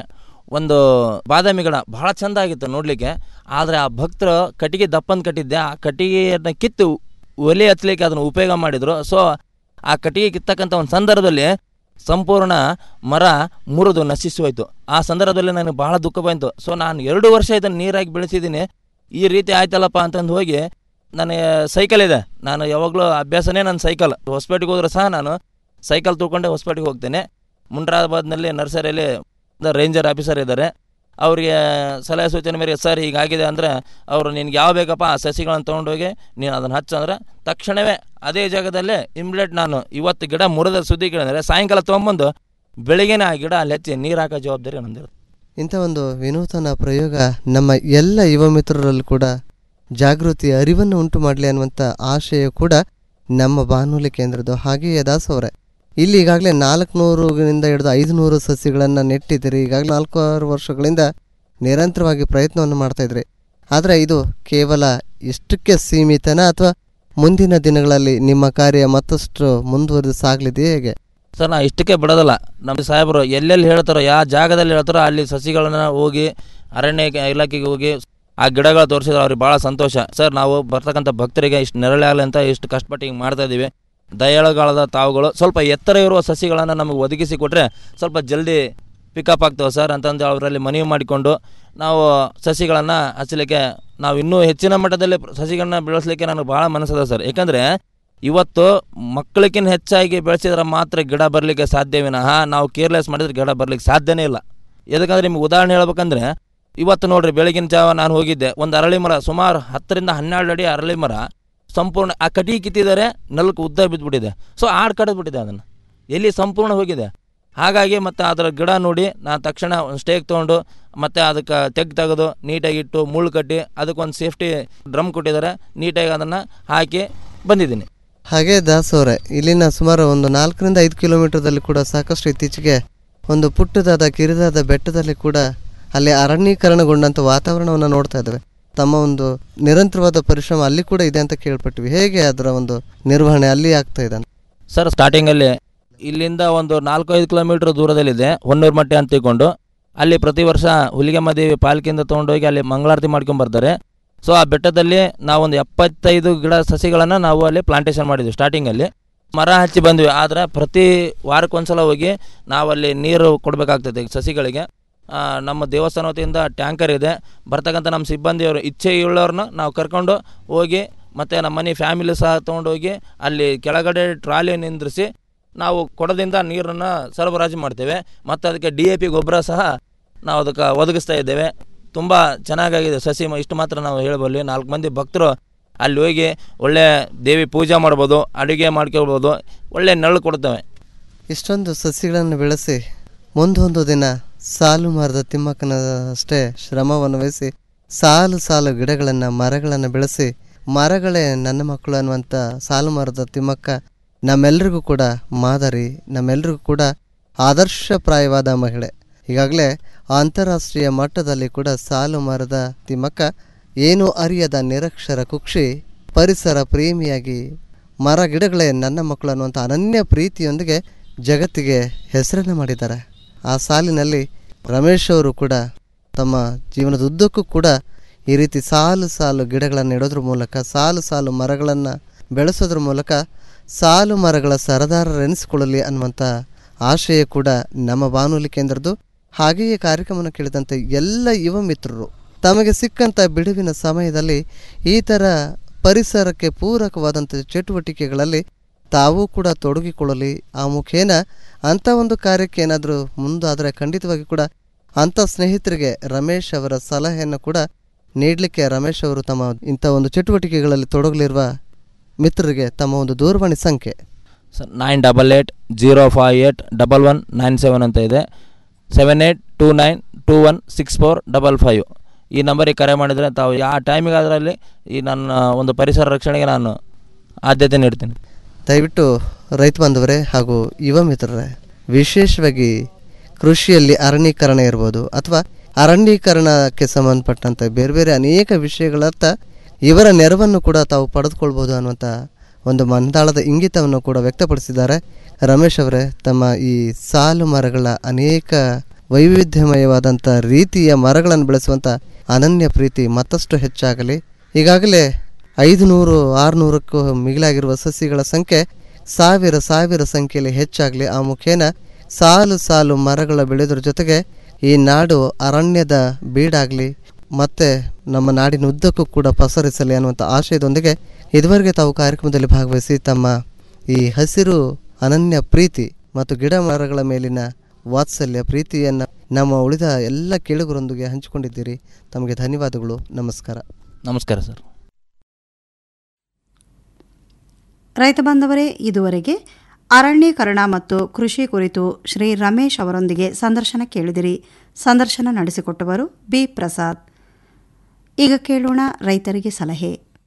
ಒಂದು ಬಾದಾಮಿ ಗಿಡ ಬಹಳ ಚಂದ ಆಗಿತ್ತು ನೋಡಲಿಕ್ಕೆ ಆದರೆ ಆ ಭಕ್ತರು ಕಟ್ಟಿಗೆ ದಪ್ಪಂದು ಕಟ್ಟಿದ್ದೆ ಆ ಕಟ್ಟಿಗೆಯನ್ನು ಕಿತ್ತು ಒಲೆ ಹಚ್ಚಲಿಕ್ಕೆ ಅದನ್ನು ಉಪಯೋಗ ಮಾಡಿದರು ಸೊ ಆ ಕಟ್ಟಿಗೆ ಕಿತ್ತಕ್ಕಂಥ ಒಂದು ಸಂದರ್ಭದಲ್ಲಿ ಸಂಪೂರ್ಣ ಮರ ಮುರಿದು ನಶಿಸಿ ಹೋಯ್ತು ಆ ಸಂದರ್ಭದಲ್ಲಿ ನನಗೆ ಬಹಳ ದುಃಖ ಬಂತು ಸೊ ನಾನು ಎರಡು ವರ್ಷ ಇದನ್ನು ನೀರಾಗಿ ಬೆಳೆಸಿದ್ದೀನಿ ಈ ರೀತಿ ಆಯ್ತಲ್ಲಪ್ಪ ಅಂತಂದು ಹೋಗಿ ನನಗೆ ಸೈಕಲ್ ಇದೆ ನಾನು ಯಾವಾಗಲೂ ಅಭ್ಯಾಸನೇ ನನ್ನ ಸೈಕಲ್ ಹೊಸಪೇಟೆಗೆ ಹೋದ್ರೆ ಸಹ ನಾನು ಸೈಕಲ್ ತುಳ್ಕೊಂಡೆ ಹೊಸಪೇಟೆಗೆ ಹೋಗ್ತೇನೆ ಮುಂಡ್ರಾಬಾದ್ನಲ್ಲಿ ನರ್ಸರಿಯಲ್ಲಿ ರೇಂಜರ್ ಆಫೀಸರ್ ಇದ್ದಾರೆ ಅವರಿಗೆ ಸಲಹೆ ಸೂಚನೆ ಮೇರೆಗೆ ಸರ್ ಹೀಗಾಗಿದೆ ಅಂದರೆ ಅವರು ನಿನ್ಗೆ ಯಾವ ಬೇಕಪ್ಪ ಆ ಸಸಿಗಳನ್ನು ತೊಗೊಂಡೋಗಿ ನೀನು ಅದನ್ನು ಹಚ್ಚಂದ್ರೆ ತಕ್ಷಣವೇ ಅದೇ ಜಾಗದಲ್ಲೇ ಇಮ್ಮಿಡಿಯೇಟ್ ನಾನು ಇವತ್ತು ಗಿಡ ಮುರಿದ ಸುದ್ದಿ ಕೇಳಿದ್ರೆ ಸಾಯಂಕಾಲ ತೊಗೊಂಬಂದು ಬೆಳಿಗ್ಗೆನೇ ಆ ಗಿಡ ಅಲ್ಲಿ ಹಚ್ಚಿ ನೀರು ಹಾಕೋ ಜವಾಬ್ದಾರಿ ನಂದಿರುತ್ತೆ ಇಂಥ ಒಂದು ವಿನೂತನ ಪ್ರಯೋಗ ನಮ್ಮ ಎಲ್ಲ ಯುವ ಮಿತ್ರರಲ್ಲಿ ಕೂಡ ಜಾಗೃತಿ ಅರಿವನ್ನು ಉಂಟು ಮಾಡಲಿ ಅನ್ನುವಂಥ ಆಶಯ ಕೂಡ ನಮ್ಮ ಬಾನುಲಿ ಕೇಂದ್ರದ್ದು ಹಾಗೆಯೇ ದಾಸವರೇ ಇಲ್ಲಿ ಈಗಾಗಲೇ ನಾಲ್ಕುನೂರಿಂದ ಹಿಡಿದು ಐದುನೂರು ಸಸಿಗಳನ್ನು ನೆಟ್ಟಿದ್ದೀರಿ ಈಗಾಗಲೇ ನಾಲ್ಕು ಆರು ವರ್ಷಗಳಿಂದ ನಿರಂತರವಾಗಿ ಪ್ರಯತ್ನವನ್ನು ಮಾಡ್ತಾ ಇದ್ರಿ ಆದರೆ ಇದು ಕೇವಲ ಇಷ್ಟಕ್ಕೆ ಸೀಮಿತನ ಅಥವಾ ಮುಂದಿನ ದಿನಗಳಲ್ಲಿ ನಿಮ್ಮ ಕಾರ್ಯ ಮತ್ತಷ್ಟು ಮುಂದುವರೆದು ಸಾಗಲಿದೆಯೇ ಹೇಗೆ ಸರ್ ನಾ ಇಷ್ಟಕ್ಕೆ ಬಿಡೋದಲ್ಲ ನಮ್ಮ ಸಾಹೇಬರು ಎಲ್ಲೆಲ್ಲಿ ಹೇಳ್ತಾರೋ ಯಾವ ಜಾಗದಲ್ಲಿ ಹೇಳ್ತಾರೋ ಅಲ್ಲಿ ಸಸಿಗಳನ್ನ ಹೋಗಿ ಅರಣ್ಯ ಇಲಾಖೆಗೆ ಹೋಗಿ ಆ ಗಿಡಗಳು ತೋರಿಸಿದ್ರೆ ಅವ್ರಿಗೆ ಭಾಳ ಸಂತೋಷ ಸರ್ ನಾವು ಬರ್ತಕ್ಕಂಥ ಭಕ್ತರಿಗೆ ಇಷ್ಟು ನೆರಳಾಗಲಿ ಅಂತ ಇಷ್ಟು ಕಷ್ಟಪಟ್ಟು ಹಿಂಗೆ ಮಾಡ್ತಾ ಇದ್ದೀವಿ ದಯಾಳುಗಳಾದ ತಾವುಗಳು ಸ್ವಲ್ಪ ಎತ್ತರ ಇರುವ ಸಸಿಗಳನ್ನು ನಮಗೆ ಒದಗಿಸಿ ಕೊಟ್ಟರೆ ಸ್ವಲ್ಪ ಜಲ್ದಿ ಪಿಕಪ್ ಆಗ್ತವೆ ಸರ್ ಅಂತಂದು ಅವರಲ್ಲಿ ಮನವಿ ಮಾಡಿಕೊಂಡು ನಾವು ಸಸಿಗಳನ್ನು ಹಚ್ಚಲಿಕ್ಕೆ ನಾವು ಇನ್ನೂ ಹೆಚ್ಚಿನ ಮಟ್ಟದಲ್ಲಿ ಸಸಿಗಳನ್ನ ಬೆಳೆಸಲಿಕ್ಕೆ ನನಗೆ ಭಾಳ ಮನಸ್ಸದ ಸರ್ ಯಾಕಂದರೆ ಇವತ್ತು ಮಕ್ಕಳಿಗಿಂತ ಹೆಚ್ಚಾಗಿ ಬೆಳೆಸಿದ್ರೆ ಮಾತ್ರ ಗಿಡ ಬರಲಿಕ್ಕೆ ಸಾಧ್ಯ ವಿನಃ ನಾವು ಕೇರ್ಲೆಸ್ ಮಾಡಿದ್ರೆ ಗಿಡ ಬರಲಿಕ್ಕೆ ಸಾಧ್ಯನೇ ಇಲ್ಲ ಯಾಕಂದ್ರೆ ನಿಮ್ಗೆ ಉದಾಹರಣೆ ಹೇಳ್ಬೇಕಂದ್ರೆ ಇವತ್ತು ನೋಡ್ರಿ ಬೆಳಗಿನ ಜಾವ ನಾನು ಹೋಗಿದ್ದೆ ಒಂದು ಅರಳಿ ಮರ ಸುಮಾರು ಹತ್ತರಿಂದ ಹನ್ನೆರಡು ಅಡಿ ಅರಳಿ ಮರ ಸಂಪೂರ್ಣ ಆ ಕಟಿ ಕಿತ್ತಿದ್ದಾರೆ ನಲ್ಕು ಉದ್ದ ಬಿದ್ದುಬಿಟ್ಟಿದೆ ಸೊ ಆಡ್ ಕಡಿದ್ಬಿಟ್ಟಿದೆ ಅದನ್ನು ಎಲ್ಲಿ ಸಂಪೂರ್ಣ ಹೋಗಿದೆ ಹಾಗಾಗಿ ಮತ್ತು ಅದರ ಗಿಡ ನೋಡಿ ನಾನು ತಕ್ಷಣ ಒಂದು ಸ್ಟೇಕ್ ತೊಗೊಂಡು ಮತ್ತು ಅದಕ್ಕೆ ತೆಗ್ ತೆಗೆದು ನೀಟಾಗಿ ಇಟ್ಟು ಮುಳ್ಳು ಕಟ್ಟಿ ಅದಕ್ಕೊಂದು ಸೇಫ್ಟಿ ಡ್ರಮ್ ಕೊಟ್ಟಿದ್ದಾರೆ ನೀಟಾಗಿ ಅದನ್ನು ಹಾಕಿ ಬಂದಿದ್ದೀನಿ ಹಾಗೆ ದಾಸವರೇ ಇಲ್ಲಿನ ಸುಮಾರು ಒಂದು ನಾಲ್ಕರಿಂದ ಐದು ಕಿಲೋಮೀಟರ್ದಲ್ಲಿ ಕೂಡ ಸಾಕಷ್ಟು ಇತ್ತೀಚೆಗೆ ಒಂದು ಪುಟ್ಟದಾದ ಕಿರಿದಾದ ಬೆಟ್ಟದಲ್ಲಿ ಕೂಡ ಅಲ್ಲಿ ಅರಣ್ಯೀಕರಣಗೊಂಡಂಥ ವಾತಾವರಣವನ್ನು ನೋಡ್ತಾ ಇದ್ದೇವೆ ತಮ್ಮ ಒಂದು ನಿರಂತರವಾದ ಪರಿಶ್ರಮ ಅಲ್ಲಿ ಕೂಡ ಇದೆ ಅಂತ ಕೇಳ್ಪಟ್ವಿ ಹೇಗೆ ಅದರ ಒಂದು ನಿರ್ವಹಣೆ ಅಲ್ಲಿ ಆಗ್ತಾ ಇದೆ ಅಂತ ಸರ್ ಸ್ಟಾರ್ಟಿಂಗಲ್ಲಿ ಇಲ್ಲಿಂದ ಒಂದು ನಾಲ್ಕು ಐದು ಕಿಲೋಮೀಟರ್ ದೂರದಲ್ಲಿದೆ ಹೊನ್ನೂರು ಮಟ್ಟೆ ಅಂತ ತಿಳ್ಕೊಂಡು ಅಲ್ಲಿ ಪ್ರತಿ ವರ್ಷ ಹುಲಿಗೆಮ್ಮ ದೇವಿ ಪಾಲ್ಕಿಯಿಂದ ತೊಗೊಂಡೋಗಿ ಅಲ್ಲಿ ಮಂಗಳಾರತಿ ಮಾಡ್ಕೊಂಡು ಬರ್ತಾರೆ ಸೊ ಆ ಬೆಟ್ಟದಲ್ಲಿ ನಾವೊಂದು ಎಪ್ಪತ್ತೈದು ಗಿಡ ಸಸಿಗಳನ್ನು ನಾವು ಅಲ್ಲಿ ಪ್ಲಾಂಟೇಶನ್ ಮಾಡಿದ್ವಿ ಸ್ಟಾರ್ಟಿಂಗಲ್ಲಿ ಮರ ಹಚ್ಚಿ ಬಂದ್ವಿ ಆದರೆ ಪ್ರತಿ ವಾರಕ್ಕೊಂದ್ಸಲ ಹೋಗಿ ನಾವಲ್ಲಿ ನೀರು ಕೊಡಬೇಕಾಗ್ತದೆ ಸಸಿಗಳಿಗೆ ಆ, ನಮ್ಮ ದೇವಸ್ಥಾನ ವತಿಯಿಂದ ಟ್ಯಾಂಕರ್ ಇದೆ ಬರ್ತಕ್ಕಂಥ ನಮ್ಮ ಸಿಬ್ಬಂದಿಯವರು ಇಚ್ಛೆಯುಳ್ಳವ್ರನ್ನ ನಾವು ಕರ್ಕೊಂಡು ಹೋಗಿ ಮತ್ತು ನಮ್ಮ ಮನೆ ಫ್ಯಾಮಿಲಿ ಸಹ ತೊಗೊಂಡೋಗಿ ಅಲ್ಲಿ ಕೆಳಗಡೆ ಟ್ರಾಲಿ ನಿಂದ್ರಿಸಿ ನಾವು ಕೊಡದಿಂದ ನೀರನ್ನು ಸರಬರಾಜು ಮಾಡ್ತೇವೆ ಮತ್ತು ಅದಕ್ಕೆ ಡಿ ಎ ಪಿ ಗೊಬ್ಬರ ಸಹ ನಾವು ಅದಕ್ಕೆ ಒದಗಿಸ್ತಾ ಇದ್ದೇವೆ ತುಂಬ ಚೆನ್ನಾಗಾಗಿದೆ ಸಸಿ ಮ- ಇಷ್ಟು ಮಾತ್ರ ನಾವು ಹೇಳಬಲ್ಲಿ ನಾಲ್ಕು ಮಂದಿ ಭಕ್ತರು ಅಲ್ಲಿ ಹೋಗಿ ಒಳ್ಳೆ ದೇವಿ ಪೂಜೆ ಮಾಡ್ಬೋದು ಅಡುಗೆ ಮಾಡ್ಕೊಳ್ಬೋದು ಒಳ್ಳೆ ನೆರಳು ಕೊಡ್ತೇವೆ ಇಷ್ಟೊಂದು ಸಸಿಗಳನ್ನು ಬೆಳೆಸಿ ಮುಂದೊಂದು ದಿನ ಸಾಲು ಮರದ ತಿಮ್ಮಕ್ಕನಷ್ಟೇ ಶ್ರಮವನ್ನು ವಹಿಸಿ ಸಾಲು ಸಾಲು ಗಿಡಗಳನ್ನು ಮರಗಳನ್ನು ಬೆಳೆಸಿ ಮರಗಳೇ ನನ್ನ ಮಕ್ಕಳು ಅನ್ನುವಂಥ ಸಾಲು ಮರದ ತಿಮ್ಮಕ್ಕ ನಮ್ಮೆಲ್ಲರಿಗೂ ಕೂಡ ಮಾದರಿ ನಮ್ಮೆಲ್ಲರಿಗೂ ಕೂಡ ಆದರ್ಶಪ್ರಾಯವಾದ ಮಹಿಳೆ ಈಗಾಗಲೇ ಅಂತಾರಾಷ್ಟ್ರೀಯ ಮಟ್ಟದಲ್ಲಿ ಕೂಡ ಸಾಲು ಮರದ ತಿಮ್ಮಕ್ಕ ಏನೂ ಅರಿಯದ ನಿರಕ್ಷರ ಕುಕ್ಷಿ ಪರಿಸರ ಪ್ರೇಮಿಯಾಗಿ ಮರ ಗಿಡಗಳೇ ನನ್ನ ಮಕ್ಕಳು ಅನ್ನುವಂಥ ಅನನ್ಯ ಪ್ರೀತಿಯೊಂದಿಗೆ ಜಗತ್ತಿಗೆ ಹೆಸರನ್ನು ಮಾಡಿದ್ದಾರೆ ಆ ಸಾಲಿನಲ್ಲಿ ರಮೇಶ್ ಅವರು ಕೂಡ ತಮ್ಮ ಜೀವನದ ಉದ್ದಕ್ಕೂ ಕೂಡ ಈ ರೀತಿ ಸಾಲು ಸಾಲು ಗಿಡಗಳನ್ನು ಇಡೋದ್ರ ಮೂಲಕ ಸಾಲು ಸಾಲು ಮರಗಳನ್ನು ಬೆಳೆಸೋದ್ರ ಮೂಲಕ ಸಾಲು ಮರಗಳ ಸರದಾರರೆನಿಸಿಕೊಳ್ಳಲಿ ಅನ್ನುವಂಥ ಆಶಯ ಕೂಡ ನಮ್ಮ ಬಾನುಲಿ ಕೇಂದ್ರದ್ದು ಹಾಗೆಯೇ ಕಾರ್ಯಕ್ರಮವನ್ನು ಕೇಳಿದಂತೆ ಎಲ್ಲ ಯುವ ಮಿತ್ರರು ತಮಗೆ ಸಿಕ್ಕಂಥ ಬಿಡುವಿನ ಸಮಯದಲ್ಲಿ ಈ ಥರ ಪರಿಸರಕ್ಕೆ ಪೂರಕವಾದಂಥ ಚಟುವಟಿಕೆಗಳಲ್ಲಿ ತಾವೂ ಕೂಡ ತೊಡಗಿಕೊಳ್ಳಲಿ ಆ ಮುಖೇನ ಅಂಥ ಒಂದು ಕಾರ್ಯಕ್ಕೆ ಏನಾದರೂ ಮುಂದಾದರೆ ಖಂಡಿತವಾಗಿ ಕೂಡ ಅಂಥ ಸ್ನೇಹಿತರಿಗೆ ರಮೇಶ್ ಅವರ ಸಲಹೆಯನ್ನು ಕೂಡ ನೀಡಲಿಕ್ಕೆ ರಮೇಶ್ ಅವರು ತಮ್ಮ ಇಂಥ ಒಂದು ಚಟುವಟಿಕೆಗಳಲ್ಲಿ ತೊಡಗಲಿರುವ ಮಿತ್ರರಿಗೆ ತಮ್ಮ ಒಂದು ದೂರವಾಣಿ ಸಂಖ್ಯೆ sir nine double eight zero five eight double one nine seven ಅಂತ ಇದೆ seven eight two nine two one six four double five ಈ ನಂಬರಿಗೆ ಕರೆ ಮಾಡಿದರೆ ತಾವು ಯಾವ ಟೈಮಿಗೆ ಅದರಲ್ಲಿ ಈ ನನ್ನ ಒಂದು ಪರಿಸರ ರಕ್ಷಣೆಗೆ ನಾನು ಆದ್ಯತೆ ನೀಡ್ತೀನಿ ದಯವಿಟ್ಟು ರೈತ ಬಾಂಧವರೇ ಹಾಗೂ ಯುವ ಮಿತ್ರರೇ ವಿಶೇಷವಾಗಿ ಕೃಷಿಯಲ್ಲಿ ಅರಣ್ಯೀಕರಣ ಇರ್ಬೋದು ಅಥವಾ ಅರಣ್ಯೀಕರಣಕ್ಕೆ ಸಂಬಂಧಪಟ್ಟಂತೆ ಬೇರೆ ಬೇರೆ ಅನೇಕ ವಿಷಯಗಳತ್ತ ಇವರ ನೆರವನ್ನು ಕೂಡ ತಾವು ಪಡೆದುಕೊಳ್ಬೋದು ಅನ್ನುವಂಥ ಒಂದು ಮನದಾಳದ ಇಂಗಿತವನ್ನು ಕೂಡ ವ್ಯಕ್ತಪಡಿಸಿದ್ದಾರೆ ರಮೇಶ್ ಅವರೇ ತಮ್ಮ ಈ ಸಾಲು ಮರಗಳ ಅನೇಕ ವೈವಿಧ್ಯಮಯವಾದಂಥ ರೀತಿಯ ಮರಗಳನ್ನು ಬೆಳೆಸುವಂಥ ಅನನ್ಯ ಪ್ರೀತಿ ಮತ್ತಷ್ಟು ಹೆಚ್ಚಾಗಲಿ ಈಗಾಗಲೇ ಐದು ನೂರು ಆರುನೂರಕ್ಕೂ ಮಿಗಿಲಾಗಿರುವ ಸಸಿಗಳ ಸಂಖ್ಯೆ ಸಾವಿರ ಸಾವಿರ ಸಂಖ್ಯೆಯಲ್ಲಿ ಹೆಚ್ಚಾಗಲಿ ಆ ಮುಖೇನ ಸಾಲು ಸಾಲು ಮರಗಳ ಬೆಳೆಯೋದ್ರ ಜೊತೆಗೆ ಈ ನಾಡು ಅರಣ್ಯದ ಬೀಡಾಗಲಿ ಮತ್ತೆ ನಮ್ಮ ನಾಡಿನ ಉದ್ದಕ್ಕೂ ಕೂಡ ಪಸರಿಸಲಿ ಅನ್ನುವಂಥ ಆಶಯದೊಂದಿಗೆ ಇದುವರೆಗೆ ತಾವು ಕಾರ್ಯಕ್ರಮದಲ್ಲಿ ಭಾಗವಹಿಸಿ ತಮ್ಮ ಈ ಹಸಿರು ಅನನ್ಯ ಪ್ರೀತಿ ಮತ್ತು ಗಿಡ ಮರಗಳ ಮೇಲಿನ ವಾತ್ಸಲ್ಯ ಪ್ರೀತಿಯನ್ನು ನಮ್ಮ ಉಳಿದ ಎಲ್ಲ ಕೇಳುಗರೊಂದಿಗೆ ಹಂಚಿಕೊಂಡಿದ್ದೀರಿ ತಮಗೆ ಧನ್ಯವಾದಗಳು ನಮಸ್ಕಾರ ನಮಸ್ಕಾರ ಸರ್ ರೈತ ಬಾಂಧವರೇ ಇದುವರೆಗೆ ಅರಣ್ಯೀಕರಣ ಮತ್ತು ಕೃಷಿ ಕುರಿತು ಶ್ರೀ ರಮೇಶ್ ಅವರೊಂದಿಗೆ ಸಂದರ್ಶನ ಕೇಳಿದಿರಿ ಸಂದರ್ಶನ ನಡೆಸಿಕೊಟ್ಟವರು ಬಿ ಪ್ರಸಾದ್ ಈಗ ಕೇಳೋಣ ರೈತರಿಗೆ ಸಲಹೆ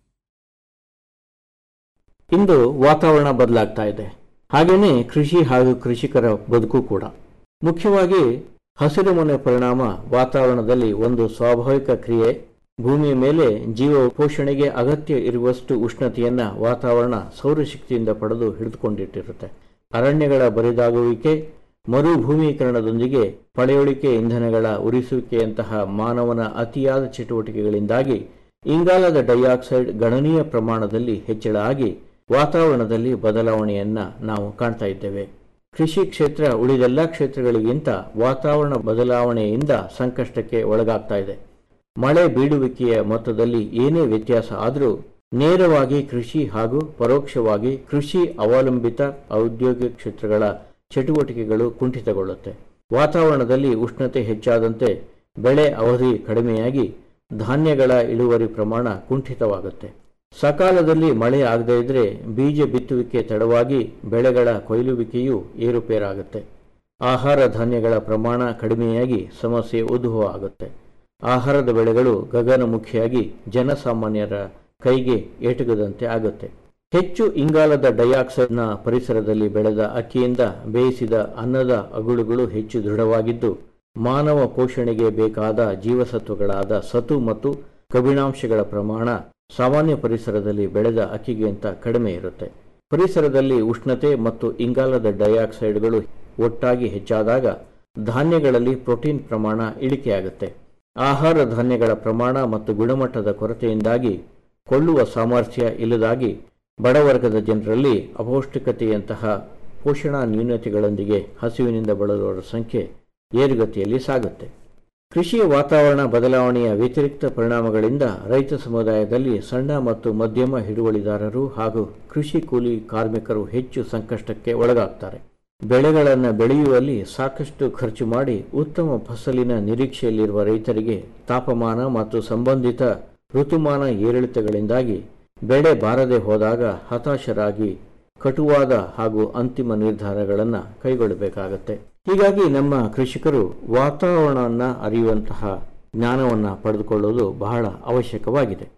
ಇಂದು ವಾತಾವರಣ ಬದಲಾಗ್ತಾ ಇದೆ ಹಾಗೆಯೇ ಕೃಷಿ ಹಾಗೂ ಕೃಷಿಕರ ಬದುಕು ಕೂಡ ಮುಖ್ಯವಾಗಿ ಹಸಿರು ಮನೆ ಪರಿಣಾಮ ವಾತಾವರಣದಲ್ಲಿ ಒಂದು ಸ್ವಾಭಾವಿಕ ಕ್ರಿಯೆ ಭೂಮಿಯ ಮೇಲೆ ಜೀವ ಪೋಷಣೆಗೆ ಅಗತ್ಯ ಇರುವಷ್ಟು ಉಷ್ಣತೆಯನ್ನ ವಾತಾವರಣ ಸೌರಶಕ್ತಿಯಿಂದ ಪಡೆದು ಹಿಡಿದುಕೊಂಡಿಟ್ಟಿರುತ್ತೆ ಅರಣ್ಯಗಳ ಬರಿದಾಗುವಿಕೆ ಮರುಭೂಮೀಕರಣದೊಂದಿಗೆ ಪಳೆಯುಳಿಕೆ ಇಂಧನಗಳ ಉರಿಸುವಿಕೆಯಂತಹ ಮಾನವನ ಅತಿಯಾದ ಚಟುವಟಿಕೆಗಳಿಂದಾಗಿ ಇಂಗಾಲದ ಡೈಆಕ್ಸೈಡ್ ಗಣನೀಯ ಪ್ರಮಾಣದಲ್ಲಿ ಹೆಚ್ಚಳ ಆಗಿ ವಾತಾವರಣದಲ್ಲಿ ಬದಲಾವಣೆಯನ್ನ ನಾವು ಕಾಣ್ತಾ ಇದ್ದೇವೆ ಕೃಷಿ ಕ್ಷೇತ್ರ ಉಳಿದೆಲ್ಲ ಕ್ಷೇತ್ರಗಳಿಗಿಂತ ವಾತಾವರಣ ಬದಲಾವಣೆಯಿಂದ ಸಂಕಷ್ಟಕ್ಕೆ ಒಳಗಾಗ್ತಾ ಇದೆ ಮಳೆ ಬೀಳುವಿಕೆಯ ಮೊತ್ತದಲ್ಲಿ ಏನೇ ವ್ಯತ್ಯಾಸ ಆದರೂ ನೇರವಾಗಿ ಕೃಷಿ ಹಾಗೂ ಪರೋಕ್ಷವಾಗಿ ಕೃಷಿ ಅವಲಂಬಿತ ಔದ್ಯೋಗಿಕ ಕ್ಷೇತ್ರಗಳ ಚಟುವಟಿಕೆಗಳು ಕುಂಠಿತಗೊಳ್ಳುತ್ತೆ ವಾತಾವರಣದಲ್ಲಿ ಉಷ್ಣತೆ ಹೆಚ್ಚಾದಂತೆ ಬೆಳೆ ಅವಧಿ ಕಡಿಮೆಯಾಗಿ ಧಾನ್ಯಗಳ ಇಳುವರಿ ಪ್ರಮಾಣ ಕುಂಠಿತವಾಗುತ್ತೆ ಸಕಾಲದಲ್ಲಿ ಮಳೆ ಆಗದೇ ಇದ್ರೆ ಬೀಜ ಬಿತ್ತುವಿಕೆ ತಡವಾಗಿ ಬೆಳೆಗಳ ಕೊಯ್ಲುವಿಕೆಯೂ ಏರುಪೇರಾಗುತ್ತೆ ಆಹಾರ ಧಾನ್ಯಗಳ ಪ್ರಮಾಣ ಕಡಿಮೆಯಾಗಿ ಸಮಸ್ಯೆ ಉದ್ಭವ ಆಗುತ್ತೆ ಆಹಾರದ ಬೆಳೆಗಳು ಗಗನಮುಖಿಯಾಗಿ ಜನಸಾಮಾನ್ಯರ ಕೈಗೆ ಎಟುಕದಂತೆ ಆಗುತ್ತೆ ಹೆಚ್ಚು ಇಂಗಾಲದ ಡೈಆಕ್ಸೈಡ್ನ ಪರಿಸರದಲ್ಲಿ ಬೆಳೆದ ಅಕ್ಕಿಯಿಂದ ಬೇಯಿಸಿದ ಅನ್ನದ ಅಗುಳುಗಳು ಹೆಚ್ಚು ದೃಢವಾಗಿದ್ದು ಮಾನವ ಪೋಷಣೆಗೆ ಬೇಕಾದ ಜೀವಸತ್ವಗಳಾದ ಸತು ಮತ್ತು ಕಬ್ಬಿಣಾಂಶಗಳ ಪ್ರಮಾಣ ಸಾಮಾನ್ಯ ಪರಿಸರದಲ್ಲಿ ಬೆಳೆದ ಅಕ್ಕಿಗಿಂತ ಕಡಿಮೆ ಇರುತ್ತೆ ಪರಿಸರದಲ್ಲಿ ಉಷ್ಣತೆ ಮತ್ತು ಇಂಗಾಲದ ಡೈಆಕ್ಸೈಡ್ಗಳು ಒಟ್ಟಾಗಿ ಹೆಚ್ಚಾದಾಗ ಧಾನ್ಯಗಳಲ್ಲಿ ಪ್ರೋಟೀನ್ ಪ್ರಮಾಣ ಇಳಿಕೆಯಾಗುತ್ತೆ ಆಹಾರ ಧಾನ್ಯಗಳ ಪ್ರಮಾಣ ಮತ್ತು ಗುಣಮಟ್ಟದ ಕೊರತೆಯಿಂದಾಗಿ ಕೊಳ್ಳುವ ಸಾಮರ್ಥ್ಯ ಇಲ್ಲದಾಗಿ ಬಡವರ್ಗದ ಜನರಲ್ಲಿ ಅಪೌಷ್ಟಿಕತೆಯಂತಹ ಪೋಷಣಾ ನ್ಯೂನತೆಗಳೊಂದಿಗೆ ಹಸಿವಿನಿಂದ ಬಳಲುವವರ ಸಂಖ್ಯೆ ಏರುಗತಿಯಲ್ಲಿ ಸಾಗುತ್ತೆ ಕೃಷಿಯ ವಾತಾವರಣ ಬದಲಾವಣೆಯ ವ್ಯತಿರಿಕ್ತ ಪರಿಣಾಮಗಳಿಂದ ರೈತ ಸಮುದಾಯದಲ್ಲಿ ಸಣ್ಣ ಮತ್ತು ಮಧ್ಯಮ ಹಿಡುವಳಿದಾರರು ಹಾಗೂ ಕೃಷಿ ಕೂಲಿ ಕಾರ್ಮಿಕರು ಹೆಚ್ಚು ಸಂಕಷ್ಟಕ್ಕೆ ಒಳಗಾಗ್ತಾರೆ ಬೆಳೆಗಳನ್ನು ಬೆಳೆಯುವಲ್ಲಿ ಸಾಕಷ್ಟು ಖರ್ಚು ಮಾಡಿ ಉತ್ತಮ ಫಸಲಿನ ನಿರೀಕ್ಷೆಯಲ್ಲಿರುವ ರೈತರಿಗೆ ತಾಪಮಾನ ಮತ್ತು ಸಂಬಂಧಿತ ಋತುಮಾನ ಏರಿಳಿತಗಳಿಂದಾಗಿ ಬೆಳೆ ಬಾರದೆ ಹೋದಾಗ ಹತಾಶರಾಗಿ ಕಟುವಾದ ಹಾಗೂ ಅಂತಿಮ ನಿರ್ಧಾರಗಳನ್ನು ಕೈಗೊಳ್ಳಬೇಕಾಗತ್ತೆ ಹೀಗಾಗಿ ನಮ್ಮ ಕೃಷಿಕರು ವಾತಾವರಣವನ್ನು ಅರಿಯುವಂತಹ ಜ್ಞಾನವನ್ನು ಪಡೆದುಕೊಳ್ಳುವುದು ಬಹಳ ಅವಶ್ಯಕವಾಗಿದೆ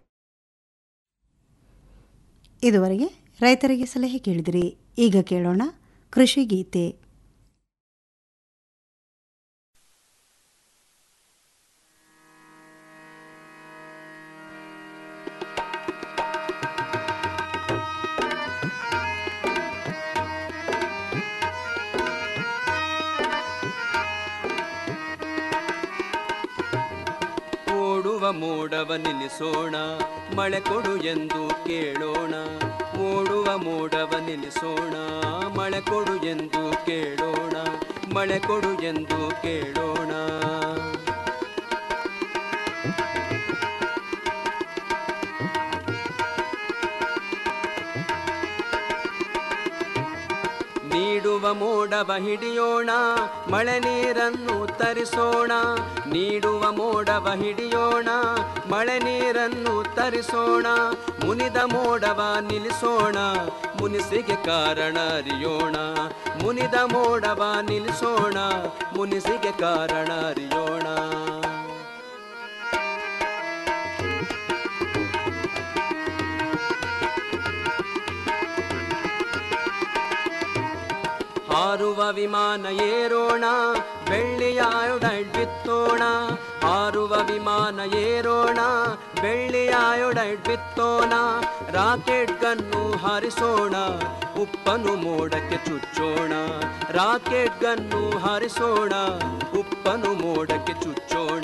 ಇದುವರೆಗೆ ರೈತರಿಗೆ ಸಲಹೆ ಕೇಳಿದಿರಿ ಈಗ ಕೇಳೋಣ ಕೃಷಿ ಗೀತೆ ಓಡುವ ಮೋಡವ ನಿಲ್ಲಿಸೋಣ ಮಳೆ ಕೊಡು ಎಂದು ಕೇಳೋಣ ಓಡುವ ಮೋಡವ ನಿಲ್ಲಿಸೋಣ ಮಳೆ ಕೊಡು ಎಂದು ಕೇಳೋಣ ಮಳೆ ಕೊಡು ಎಂದು ಕೇಳೋಣ ನೀಡುವ ಮೋಡವ ಹಿಡಿಯೋಣ ಮಳೆ ನೀರನ್ನು ತರಿಸೋಣ ನೀಡುವ ಮೋಡವ ಹಿಡಿಯೋಣ ಮಳೆ ನೀರನ್ನು ತರಿಸೋಣ ಮುನಿದ ಮೋಡವ ನಿಲ್ಲಿಸೋಣ ಮುನಿಸಿಗೆ ಕಾರಣ ಅರಿಯೋಣ ಮುನಿದ ಮೋಡವ ನಿಲ್ಲಿಸೋಣ ಮುನಿಸಿಗೆ ಕಾರಣ ಅರಿಯೋಣ ಹಾರುವ ವಿಮಾನ ಏರೋಣ ಬೆಳ್ಳಿಯ ಆಯುಧ ಬಿತ್ತೋಣ ಹಾರುವ ವಿಮಾನ ಏರೋಣ ಬೆಳ್ಳಿಯಾಯೊಡೈಡ್ ಬಿತ್ತೋಣ ರಾಕೆಟ್ ಗನ್ನು ಹಾರಿಸೋಣ ಉಪ್ಪನು ಮೋಡಕ್ಕೆ ಚುಚ್ಚೋಣ ರಾಕೆಟ್ ಗನ್ನು ಹಾರಿಸೋಣ ಉಪ್ಪನು ಮೋಡಕ್ಕೆ ಚುಚ್ಚೋಣ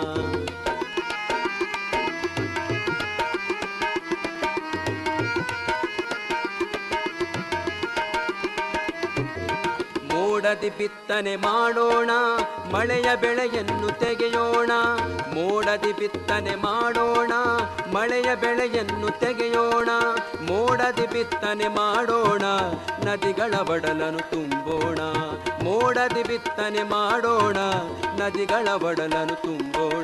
ಮೋಡದಿ ಬಿತ್ತನೆ ಮಾಡೋಣ ಮಳೆಯ ಬೆಳೆಯನ್ನು ತೆಗೆಯೋಣ ಮೋಡದಿ ಬಿತ್ತನೆ ಮಾಡೋಣ ಮಳೆಯ ಬೆಳೆಯನ್ನು ತೆಗೆಯೋಣ ಮೋಡದಿ ಬಿತ್ತನೆ ಮಾಡೋಣ ನದಿಗಳ ಒಡಲನ್ನು ತುಂಬೋಣ ಮೋಡದಿ ಬಿತ್ತನೆ ಮಾಡೋಣ ನದಿಗಳ ಒಡಲನ್ನು ತುಂಬೋಣ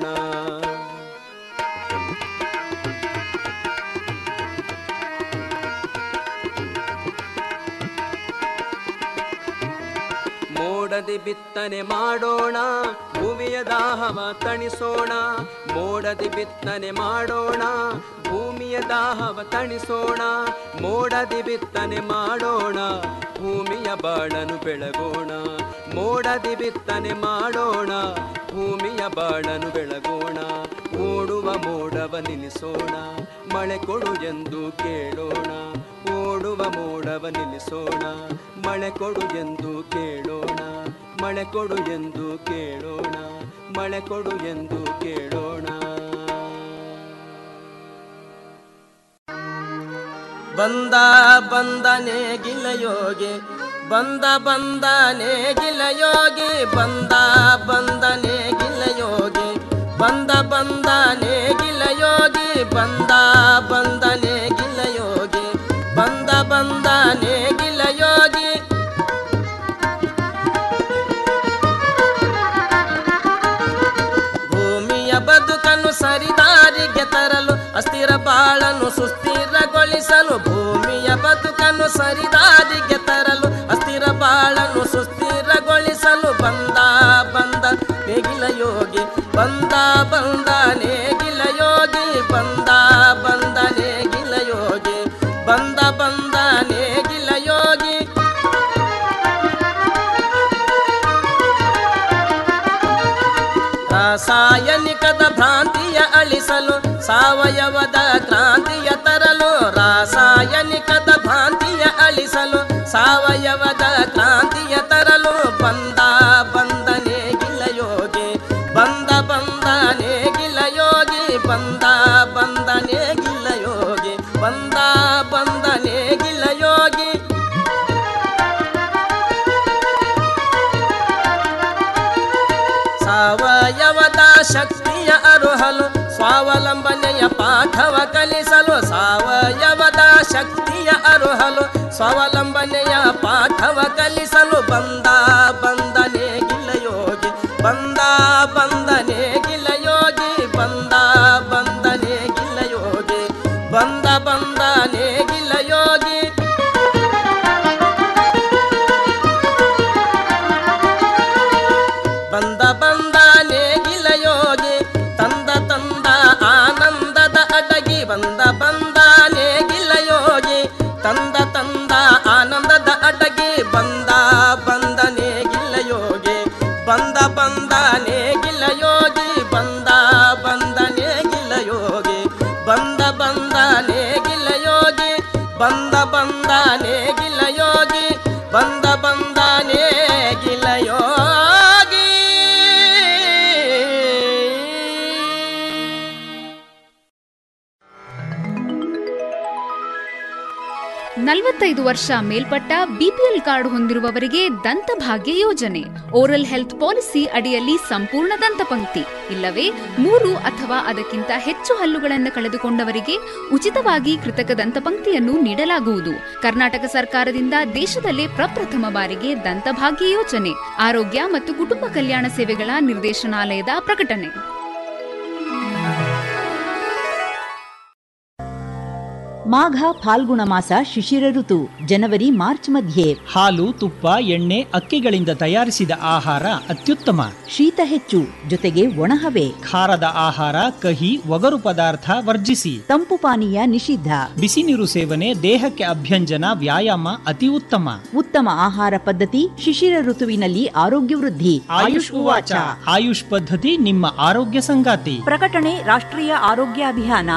ಮೋಡದಿ ಬಿತ್ತನೆ ಮಾಡೋಣ ಭೂಮಿಯ ದಾಹವ ತಣಿಸೋಣ ಮೋಡದಿ ಬಿತ್ತನೆ ಮಾಡೋಣ ಭೂಮಿಯ ದಾಹವ ತಣಿಸೋಣ ಮೋಡದಿ ಬಿತ್ತನೆ ಮಾಡೋಣ ಭೂಮಿಯ ಬಾಳನು ಬೆಳಗೋಣ ಮೋಡದಿ ಬಿತ್ತನೆ ಮಾಡೋಣ ಭೂಮಿಯ ಬಾಳನು ಬೆಳಗೋಣ ಓಡುವ ಮೋಡವ ನಿಲ್ಲಿಸೋಣ ಮಳೆ ಕೊಡು ಎಂದು ಕೇಳೋಣ ಓಡುವ ಮೋಡವ ನಿಲ್ಲಿಸೋಣ ಮಳೆ ಕೊಡು ಎಂದು ಕೇಳೋಣ ಮಳೆ ಕೊಡು ಎಂದು ಕೇಳೋಣ ಮಳೆ ಕೊಡು ಎಂದು ಕೇಳೋಣ ಬಂದ ಬಂದನೆ ಗಿಲಯೋಗಿ ಬಂದ ಬಂದನೆ ಗಿಲಯೋಗಿ ಬಂದ ಬಂದನೆ ಗಿಲಯೋಗಿ ಬಂದ ಬಂದನೆ ಗಿಲಯೋಗಿ ಬಂದ ಬಂದನೆ ಗಿಲಯೋಗಿ ಬಂದ ಬಂದನೆ ಗಿಲಯೋಗಿ ಭೂಮಿಯ ಬದುಕನ್ನು ಸರಿದಾರಿಗೆ ತರಲು ಅಸ್ಥಿರ ಬಾಳನ್ನು ಸುಸ್ಥಿರಗೊಳಿಸಲು ಭೂಮಿಯ ಬದುಕನ್ನು ಸರಿದಾರಿಗೆ ತರಲು ಅಸ್ಥಿರ ಬಾಳನ್ನು ಸುಸ್ಥಿರಗೊಳಿಸಲು ಬಂದ ಬಂದ ನೇಗಿಲ ಯೋಗಿ ಬಂದ ಬಂದ ನೇಗಿಲ ಯೋಗಿ ಬಂದ ಬಂದ ನೇಗಿಲ ಯೋಗಿ ಬಂದ ಬಂದ ನೇಗಿಲ ಯೋಗಿ ರಾಸಾಯನಿಕದ ಭ್ರಾಂತಿಯ ಅಳಿಸಲು ಸಾವಯವದ ಕ್ರಾಂತಿಯ ತರಲು ರಾಸಾಯನಿಕದ ಭ್ರಾಂತಿಯ ಅಳಿಸಲು ಸಾವಯವದ ಕ್ರಾಂತಿಯ ತರಲು ಬಂದ ಬಂದನೆ ಗಿಲಯೋಗಿ ಬಂದ ಬಂದನೆ ಗಿಲಯೋಗಿ ಬಂದ ಬಂದನೆ ಗಿಲಯೋಗಿ ಬಂದ ಬಂದನೆ ಗಿಲಯೋಗಿ ಸಾವಯವದ ಶಕ್ತಿಯ ಅರುಹಲು ಸ್ವಾವಲಂಬನೆಯ ಪಾಠವ ಕಲಿಸಲು ಸಾವಯವದ ಶಕ್ತಿಯ ಅರುಹಲು ಸ್ವಾವಲಂಬನೆಯ ಪಾಠವ ಕಲಿಸಲು ಬಂದ ಬಂದನೆ ಗಿಲಯೋಗಿ ಬಂದ ಬಂದನೆ ಗಿಲಯೋಗಿ ಬಂದ ಬಂದನೆ ಗಿಲಯೋಗಿ ಬಂದ ಬಂದನೆ ಗಿಲಯೋಗಿ ಬಂದ ಬಂದ ನೇಗಿಲ ಯೋಗಿ ತಂದ ತಂದ ಆನಂದದ ಅಡಗಿ ಬಂದ ಬಂದ ನೇಗಿಲ ಯೋಗಿ ತಂದ ತಂದ ಆನಂದದ ಅಡಗಿ ಬಂದ ಬಂದ ನೇಗಿಲ ಯೋಗಿ ಬಂದ ಬಂದ ನೇಗಿಲ ಯೋಗಿ ಬಂದ ಬಂದ ನೇಗಿಲ ಯೋಗಿ ಬಂದ ಬಂದ ನೇಗಿಲ ಯೋಗಿ ಬಂದ ಬಂದ ನೇಗಿಲ ಯೋಗಿ ಬಂದ ಬಂದ ನೇಗಿಲ ಯೋಗಿ ನಲವತ್ತೈದು ವರ್ಷ ಮೇಲ್ಪಟ್ಟ ಬಿಪಿಎಲ್ ಕಾರ್ಡ್ ಹೊಂದಿರುವವರಿಗೆ ದಂತಭಾಗ್ಯ ಯೋಜನೆ ಓರಲ್ ಹೆಲ್ತ್ ಪಾಲಿಸಿ ಅಡಿಯಲ್ಲಿ ಸಂಪೂರ್ಣ ದಂತಪಂಕ್ತಿ ಇಲ್ಲವೇ ಮೂರು ಅಥವಾ ಅದಕ್ಕಿಂತ ಹೆಚ್ಚು ಹಲ್ಲುಗಳನ್ನು ಕಳೆದುಕೊಂಡವರಿಗೆ ಉಚಿತವಾಗಿ ಕೃತಕ ದಂತಪಂಕ್ತಿಯನ್ನು ನೀಡಲಾಗುವುದು ಕರ್ನಾಟಕ ಸರ್ಕಾರದಿಂದ ದೇಶದಲ್ಲೇ ಪ್ರಪ್ರಥಮ ಬಾರಿಗೆ ದಂತಭಾಗ್ಯ ಯೋಜನೆ ಆರೋಗ್ಯ ಮತ್ತು ಕುಟುಂಬ ಕಲ್ಯಾಣ ಸೇವೆಗಳ ನಿರ್ದೇಶನಾಲಯದ ಪ್ರಕಟಣೆ ಮಾಘ ಫಾಲ್ಗುಣ ಮಾಸ ಶಿಶಿರ ಋತು ಜನವರಿ ಮಾರ್ಚ್ ಮಧ್ಯೆ ಹಾಲು ತುಪ್ಪ ಎಣ್ಣೆ ಅಕ್ಕಿಗಳಿಂದ ತಯಾರಿಸಿದ ಆಹಾರ ಅತ್ಯುತ್ತಮ ಶೀತ ಹೆಚ್ಚು ಜೊತೆಗೆ ಒಣಹವೆ ಖಾರದ ಆಹಾರ ಕಹಿ ಒಗರು ಪದಾರ್ಥ ವರ್ಜಿಸಿ ತಂಪು ಪಾನೀಯ ನಿಷಿದ್ಧ ಬಿಸಿ ನೀರು ಸೇವನೆ ದೇಹಕ್ಕೆ ಅಭ್ಯಂಜನ ವ್ಯಾಯಾಮ ಅತಿ ಉತ್ತಮ ಉತ್ತಮ ಆಹಾರ ಪದ್ಧತಿ ಶಿಶಿರ ಋತುವಿನಲ್ಲಿ ಆರೋಗ್ಯ ವೃದ್ಧಿ ಆಯುಷ್ ಉವಾಚ ಆಯುಷ್ ಪದ್ಧತಿ ನಿಮ್ಮ ಆರೋಗ್ಯ ಸಂಗಾತಿ ಪ್ರಕಟಣೆ ರಾಷ್ಟ್ರೀಯ ಆರೋಗ್ಯ ಅಭಿಯಾನ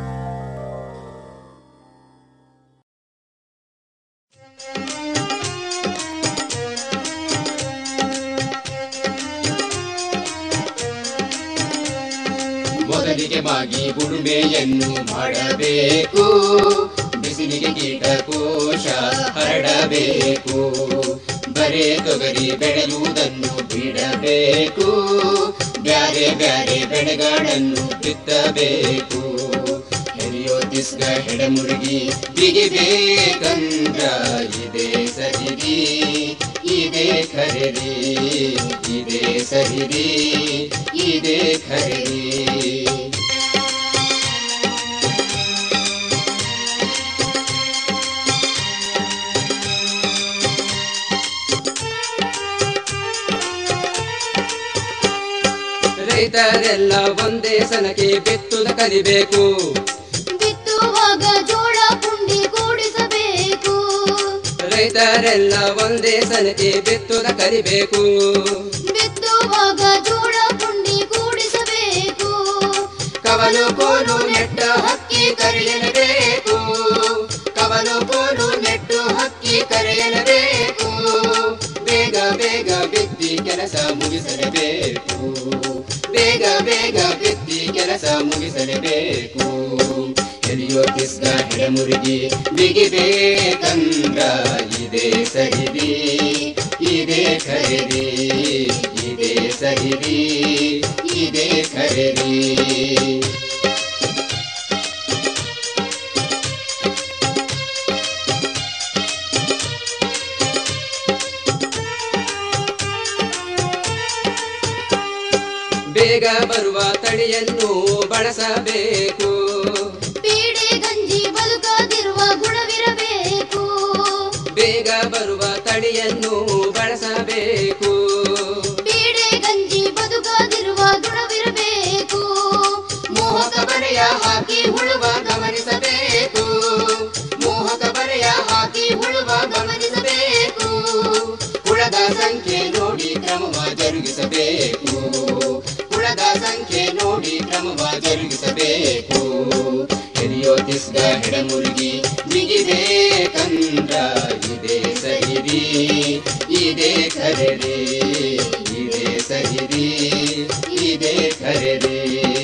ಮೊದಲಿಗೆ ಮಾಗಿ ಉಳುಮೆಯನ್ನು ಮಾಡಬೇಕು ಬಿಸಿಲಿಗೆ ಕೀಟಕೋಶ ಹರಡಬೇಕು ಬರೇ ತೊಗರಿ ಬೆಳೆಯುವುದನ್ನು ಬಿಡಬೇಕು ಬ್ಯಾರೆ ಬ್ಯಾರೆ ಬೆಳೆಗಳನ್ನು ಬಿತ್ತಬೇಕು ಹೆರಿಯೋ ತಿಸ್ಗ ಹೆಡಮುರುಗಿ ಬಿಗಿಬೇಕಂದ್ರ ಇದೆ ಸರಿರಿ ಇದೆ ಖರೀರಿ ಇದೆ ಸರಿರಿ ಇದೆ ಖರೀರಿ ರೈತರೆಲ್ಲ ಒಂದೇ ಸನಕ್ಕೆ ಬಿತ್ತುದ ಕಲಿಬೇಕು ಬಿತ್ತುವಾಗ ಜೋಳ ಪುಂಡಿ ಕೂಡಿಸಬೇಕು ರೈತರೆಲ್ಲ ಒಂದೇ ಸನಕ್ಕೆ ಬಿತ್ತುದ ಕಲಿಬೇಕು ಬಿತ್ತುವಾಗ ಜೋಳ ಪುಂಡಿ ಕೂಡಿಸಬೇಕು ಕವಲು ಕೋಲು ನೆಟ್ಟ ಹಕ್ಕಿ ಕರೆಯಲೇಬೇಕು ಕವಲು ಕೋಲು ನೆಟ್ಟು ಹಕ್ಕಿ ಕರೆಯಲೇಬೇಕು ಬೇಗ ಬೇಗ ಬಿತ್ತಿ ಕೆಲಸ ಮುಗಿಸಲೇಬೇಕು ಬೇಗ ಬೇಗ ಬಿತ್ತಿ ಕೆಲಸ ಮುಗಿಸಲೇಬೇಕು ಎಲಿಯೋ ಕಿಸ್ಗ ಹೆಡಮುರುಗಿ ಬಿಗಿಬೇಕಂದ್ರ ಇದೆ ಸರಿದಿ ಇದೆ ಖರೀದಿ ಇದೆ ಸರಿದಿ ಇದೆ ಖರೀದಿ ಬೇಗ ಬರುವ ತಳಿಯನ್ನು ಬಳಸಬೇಕು ಪೀಡೆ ಗಂಜಿ ಬದುಕದಿರುವ ಗುಣವಿರಬೇಕು ಬೇಗ ಬರುವ ತಳಿಯನ್ನು ಬಳಸಬೇಕು ಪೀಡೆ ಗಂಜಿ ಬದುಕದಿರುವ ಗುಣವಿರಬೇಕು ಮೋಹಕ ಬರೆಯ ಹಾಕಿ ಹುಳುವ ಗಮನಿಸಬೇಕು ಮೋಹಕ ಬರೆಯ ಹಾಕಿ ಹುಳುವ ಗಮನಿಸಬೇಕು ಹುಳದ ಸಂಖ್ಯೆ ನೋಡಿ ಕ್ರಮವ ಜರುಗಿಸಬೇಕು ಹುಳದ ಸಂಖ್ಯೆ ನೋಡಿ ಕ್ರಮವ ಜರುಗಿಸಬೇಕು ಹೆರಿಯೋ ತಿಸ್ಗ ಹೆಡಮುರುಗಿ ಬಿಗಿಬೇಕಂದ್ರ ಇದೆ ಸರಿರಿ ಇದೆ ಖರೀರಿ ಇದೆ ಸರಿರಿ ಇದೆ ಖರೀರಿ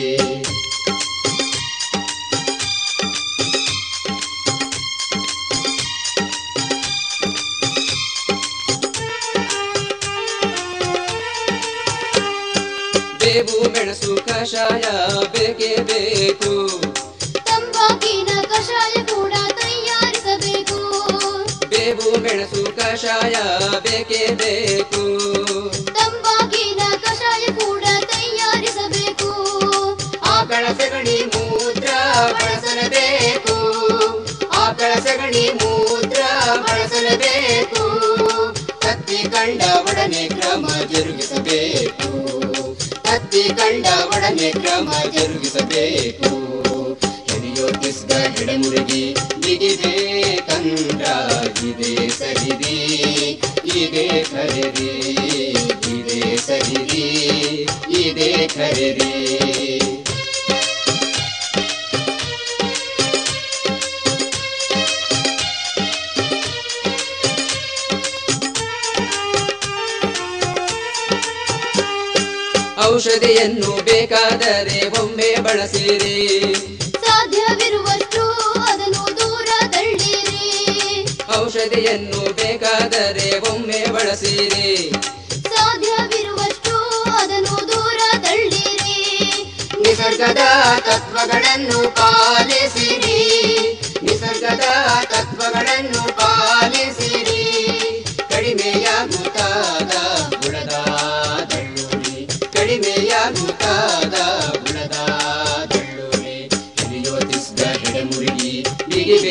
ಬೇವು ಮೆಣಸು ಕಷಾಯ ಬೇಕೇ ಬೇಕು ತಂಬಾಕಿನ ಕಷಾಯ ಕೂಡ ತಯಾರಿಸಬೇಕು ಬೇವು ಮೆಣಸು ಕಷಾಯ ಬೇಕೇ ಬೇಕು ತಂಬಾಕಿನ ಕಷಾಯ ಕೂಡ ತಯಾರಿಸಬೇಕು ಆಕಳ ಸಗಣಿ ಮೂತ್ರ ಬಳಸಲೇಬೇಕು ಆಕಳ ಸಗಣಿ ಮೂತ್ರ ಬಳಸಲೇಬೇಕು ಕತ್ತಿ ಕಂಡ ಒಡನೆ ಕ್ರಮ ಜರುಗಿಸಬೇಕು ಕತ್ತಿ ಕಂಡ ಒಡನೆ ಕ್ರಮ ಜರುಗಿಸಬೇಕು ಹೆರಿಯೋ ಕಿಸ್ಗ ಹೆಡಮುರುಗಿ ಬಿಗಿಬೇಕಂದ್ರ ಇದೆ ಸರಿರಿ ಇದೆ ಖರೀರಿ ಇದೆ ಸರಿರಿ ಇದೆ ಖರೀರಿ ಔಷಧಿಯನ್ನು ಬೇಕಾದರೆ ಒಮ್ಮೆ ಬಳಸಿರಿ ಸಾಧ್ಯವಿರುವಷ್ಟು ಅದನ್ನು ದೂರ ತಳ್ಳಿರಿ ಔಷಧಿಯನ್ನು ಬೇಕಾದರೆ ಒಮ್ಮೆ ಬಳಸಿರಿ ಸಾಧ್ಯವಿರುವಷ್ಟು ಅದನ್ನು ದೂರ ತಳ್ಳಿರಿ ನಿಸರ್ಗದ ತತ್ವಗಳನ್ನು ಪಾಲಿಸಿರಿ ನಿಸರ್ಗದ ತತ್ವಗಳನ್ನು ಪಾಲಿಸಿರಿ ಕಡಿಮೆಯಾಗುತ್ತಾದ ಗುಣದ ದಳ್ಳುರಿ ಕಡಿಮೆಯಾಗುತ್ತಾದ ಗುಣದ ದಳ್ಳುರಿ ಹಿರಿಯೋ ತಿಸ್ಗ ಹೆಡಮುರುಗಿ ಬಿಗಿಬೇಕಂದ್ರ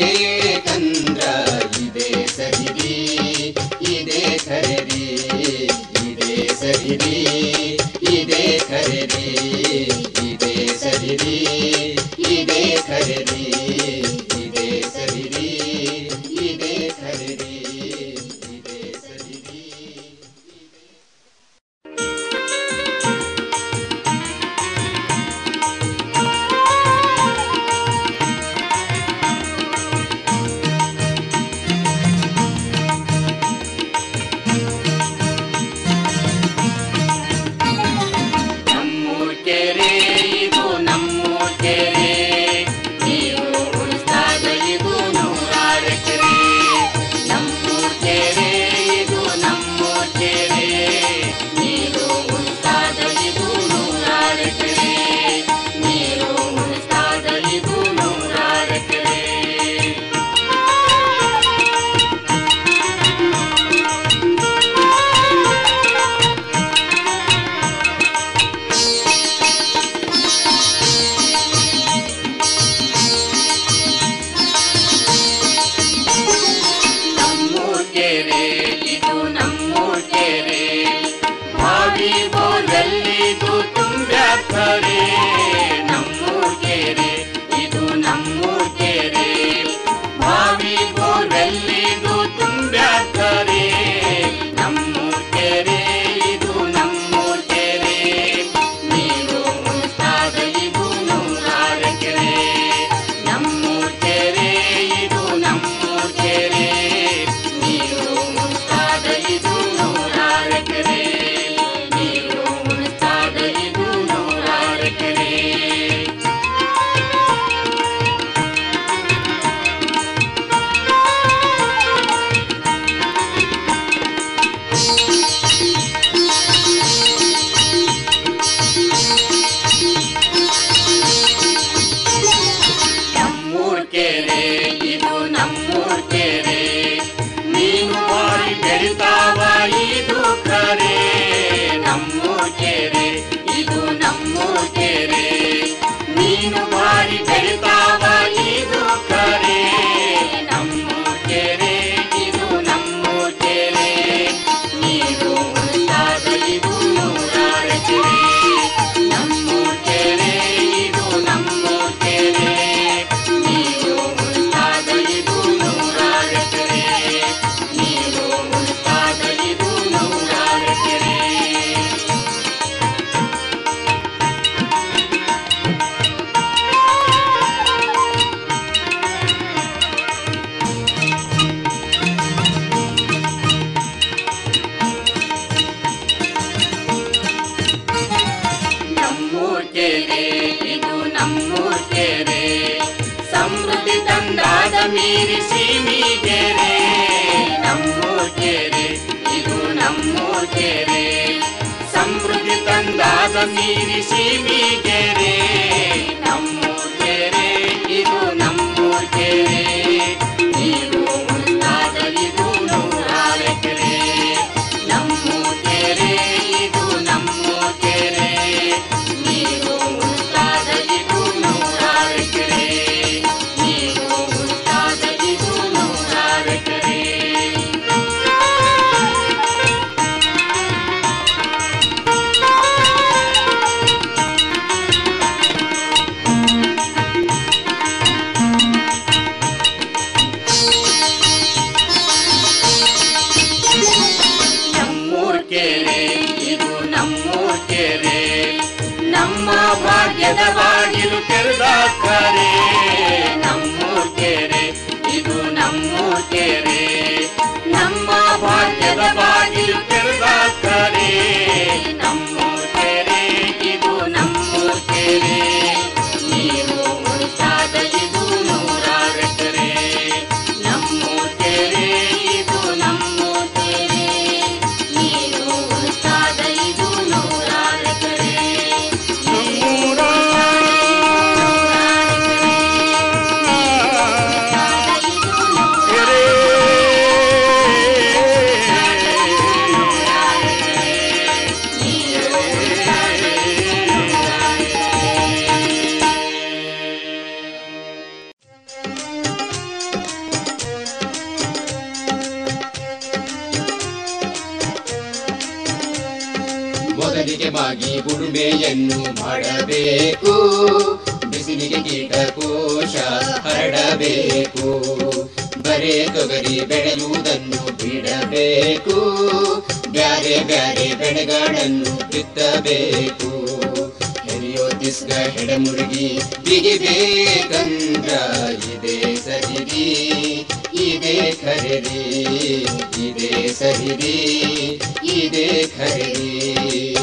ಸರಿರಿ ಇದೇ ಖರೀರಿ ಇದೇ ಸರಿರಿ ಇದೇ ಖರೀರಿ ಇದೇ ಸರಿರಿ ನಮ್ಮೂರ್ ಕೆರೆ ಇದು ನಮ್ಮೂರ್ ಕೆರೆ ನೀರು ಉಳಿಸ್ದಾಗ ಇದು ನೂರಾರು ಕೆರೆ ನಮ್ಮೂರ್ ಕೆರೆ ಇದು ನಮ್ಮೂರ್ ಕೆರೆ ನೀರು ಉಳಿಸ್ದಾಗ ಇದು ನೂರಾರು ಕೆರೆ ನೀರು ಉಳಿಸ್ದಾಗ ಇದು ನೂರಾರು ಕೆರೆ ನಮ್ಮೂರ್ ಕೆರೆ ಇದು ನಮ್ಮೂರ್ ಕೆರೆ ಬಾವಿ ಬೋರಲ್ಲಿದು ತುಂಬ್ಯಾಕರೆ ನಮ್ಮೂರ್ ಕೆರೆ ಇದು ನಮ್ಮೂರ್ ಕೆರೆ ಬಾವಿ ಬೋರಲ್ಲಿದು ತುಂಬ್ಯಾಕರೆ ನಮ್ಮೂರ್ ಕೆರೆ ಇದು ನಮ್ಮೂರ್ ಕೆರೆ ನೀರು ಉಳಿಸ್ದಾಗ ಇದು ನೂರಾರು ಕೆರೆ ನಮ್ಮೂರ್ ಕೆರೆ ಇದು ನಮ್ಮೂರ್ ಕೆರೆ ನೀರು ಉಳಿಸ್ದಾಗ ಇದು ನೂರಾರು ಕೆರೆ ನೀರು ಉಳಿಸ್ದಾಗ ಇದು ನೂರಾರು ಕೆರೆ ನಮ್ಮೂರ್ ಕೆರೆ ಇದು ನಮ್ಮೂರ್ ಕೆರೆ ನೀನು ಬಾರಿ ಬೆಳಿತಾವ ಇದು ಕರೆ ನಮ್ಮೂರ್ ಕೆರೆ ಇದು ನಮ್ಮೂರ್ ಕೆರೆ ನೀನು ಬಾರಿ ಬೆಳಿತಾವ ಇದು ಕರೆ ನಮ್ಮೂರ್ ಕೆರೆ ಇದು ನಮ್ಮೂರ್ ಕೆರೆ ನೀರು ಉಳಿದಾಗ ಇದು ನೂರಾರು ಕೆರೆ ನಮ್ಮೂರ್ ಕೆರೆ ಇದು ನಮ್ಮೂರ್ ಕೆರೆ ನೀರು ಉಳಿದಾಗ ಇದು ನೂರಾರು ಕೆರೆ ನೀರು ಉಳಿದಾಗ ಇದು ನೂರಾರು ಕೆರೆ ನಮ್ಮೂರ್ ಕೆರೆ ಇದು ನಮ್ಮೂರ್ ಕೆರೆ ಸಮೃದ್ಧಿ ತಂದಾದ ಮೀರಿ ಸೀಮಿಗೆರೆ ನಮ್ಮೂರ್ ಕೆರೆ ಇದು ನಮ್ಮೂರ್ ಕೆರೆ ಸಮೃದ್ಧಿ ತಂದಾದ ಮೀರಿ ಸೀಮಿಗೆರೆ ನಮ್ಮೂರ್ ಕೆರೆ ಇದು ನಮ್ಮೂರ್ ಕೆರೆ ನೀರು ಉಳಿದಾಗ ಇದು ನೂರಾರು ಕೆರೆ ನಮ್ಮೂರ್ ಕೆರೆ ಇದು ನಮ್ಮೂರ್ ಕೆರೆ ನೀರು ಉಳಿದಾಗ ಇದು ನೂರಾರು ಕೆರೆ ನೀರು ಉಳಿದಾಗ ಇದು ನೂರಾರು ಕೆರೆ ನಮ್ಮೂರ್ ಕೆರೆ ಇದು ನಮ್ಮೂರ್ ಕೆರೆ ನಮ್ಮ ಭಾಗ್ಯದ ಬಾಗಿಲು ತೆರೆದ ಕರೆ ನಮ್ಮೂರ್ ಕೆರೆ ಇದು ನಮ್ಮೂರ್ ಕೆರೆ ನಮ್ಮ ಭಾಗ್ಯದ ಬಾಗಿಲು ತೆರೆದ ಕರೆ ನಮ್ಮೂರ್ ಕೆರೆ ಇದು ನಮ್ಮೂರ್ ಕೆರೆ ನೀರು ಉಳಿದಾಗ ಇದು ನೂರಾರು ಕೆರೆ ನಮ್ಮೂರ್ ಕೆರೆ ಇದು ನಮ್ಮೂರ್ ಕೆರೆ ನೀರು ಉಳಿದಾಗ ಇದು ನೂರಾರು ಕೆರೆ ಮೊದಲಿಗೆ ಮಾಗಿ ಉಳುಮೆಯನ್ನು ಮಾಡಬೇಕು ಕೀಟಕೋಶ ಹರಡಬೇಕು ಬರೇ ತೊಗರಿ ಬೆಳೆಯುವುದನ್ನು ಬಿಡಬೇಕು ಬ್ಯಾರೆ ಬ್ಯಾರೆ ಬೆಳೆಗಳನ್ನು ಬಿತ್ತಬೇಕು ಹೆರಿಯೋ ದಿಸ್ಗ ಹೆಡಮುರುಗಿ ಬಿಗಿಬೇಕಂದ್ರ ಇದೇ ಸರಿರಿ ಇದೇ ಖರೀರಿ ಇದೇ ಸರಿರಿ ಇದೇ ಖರೀರಿ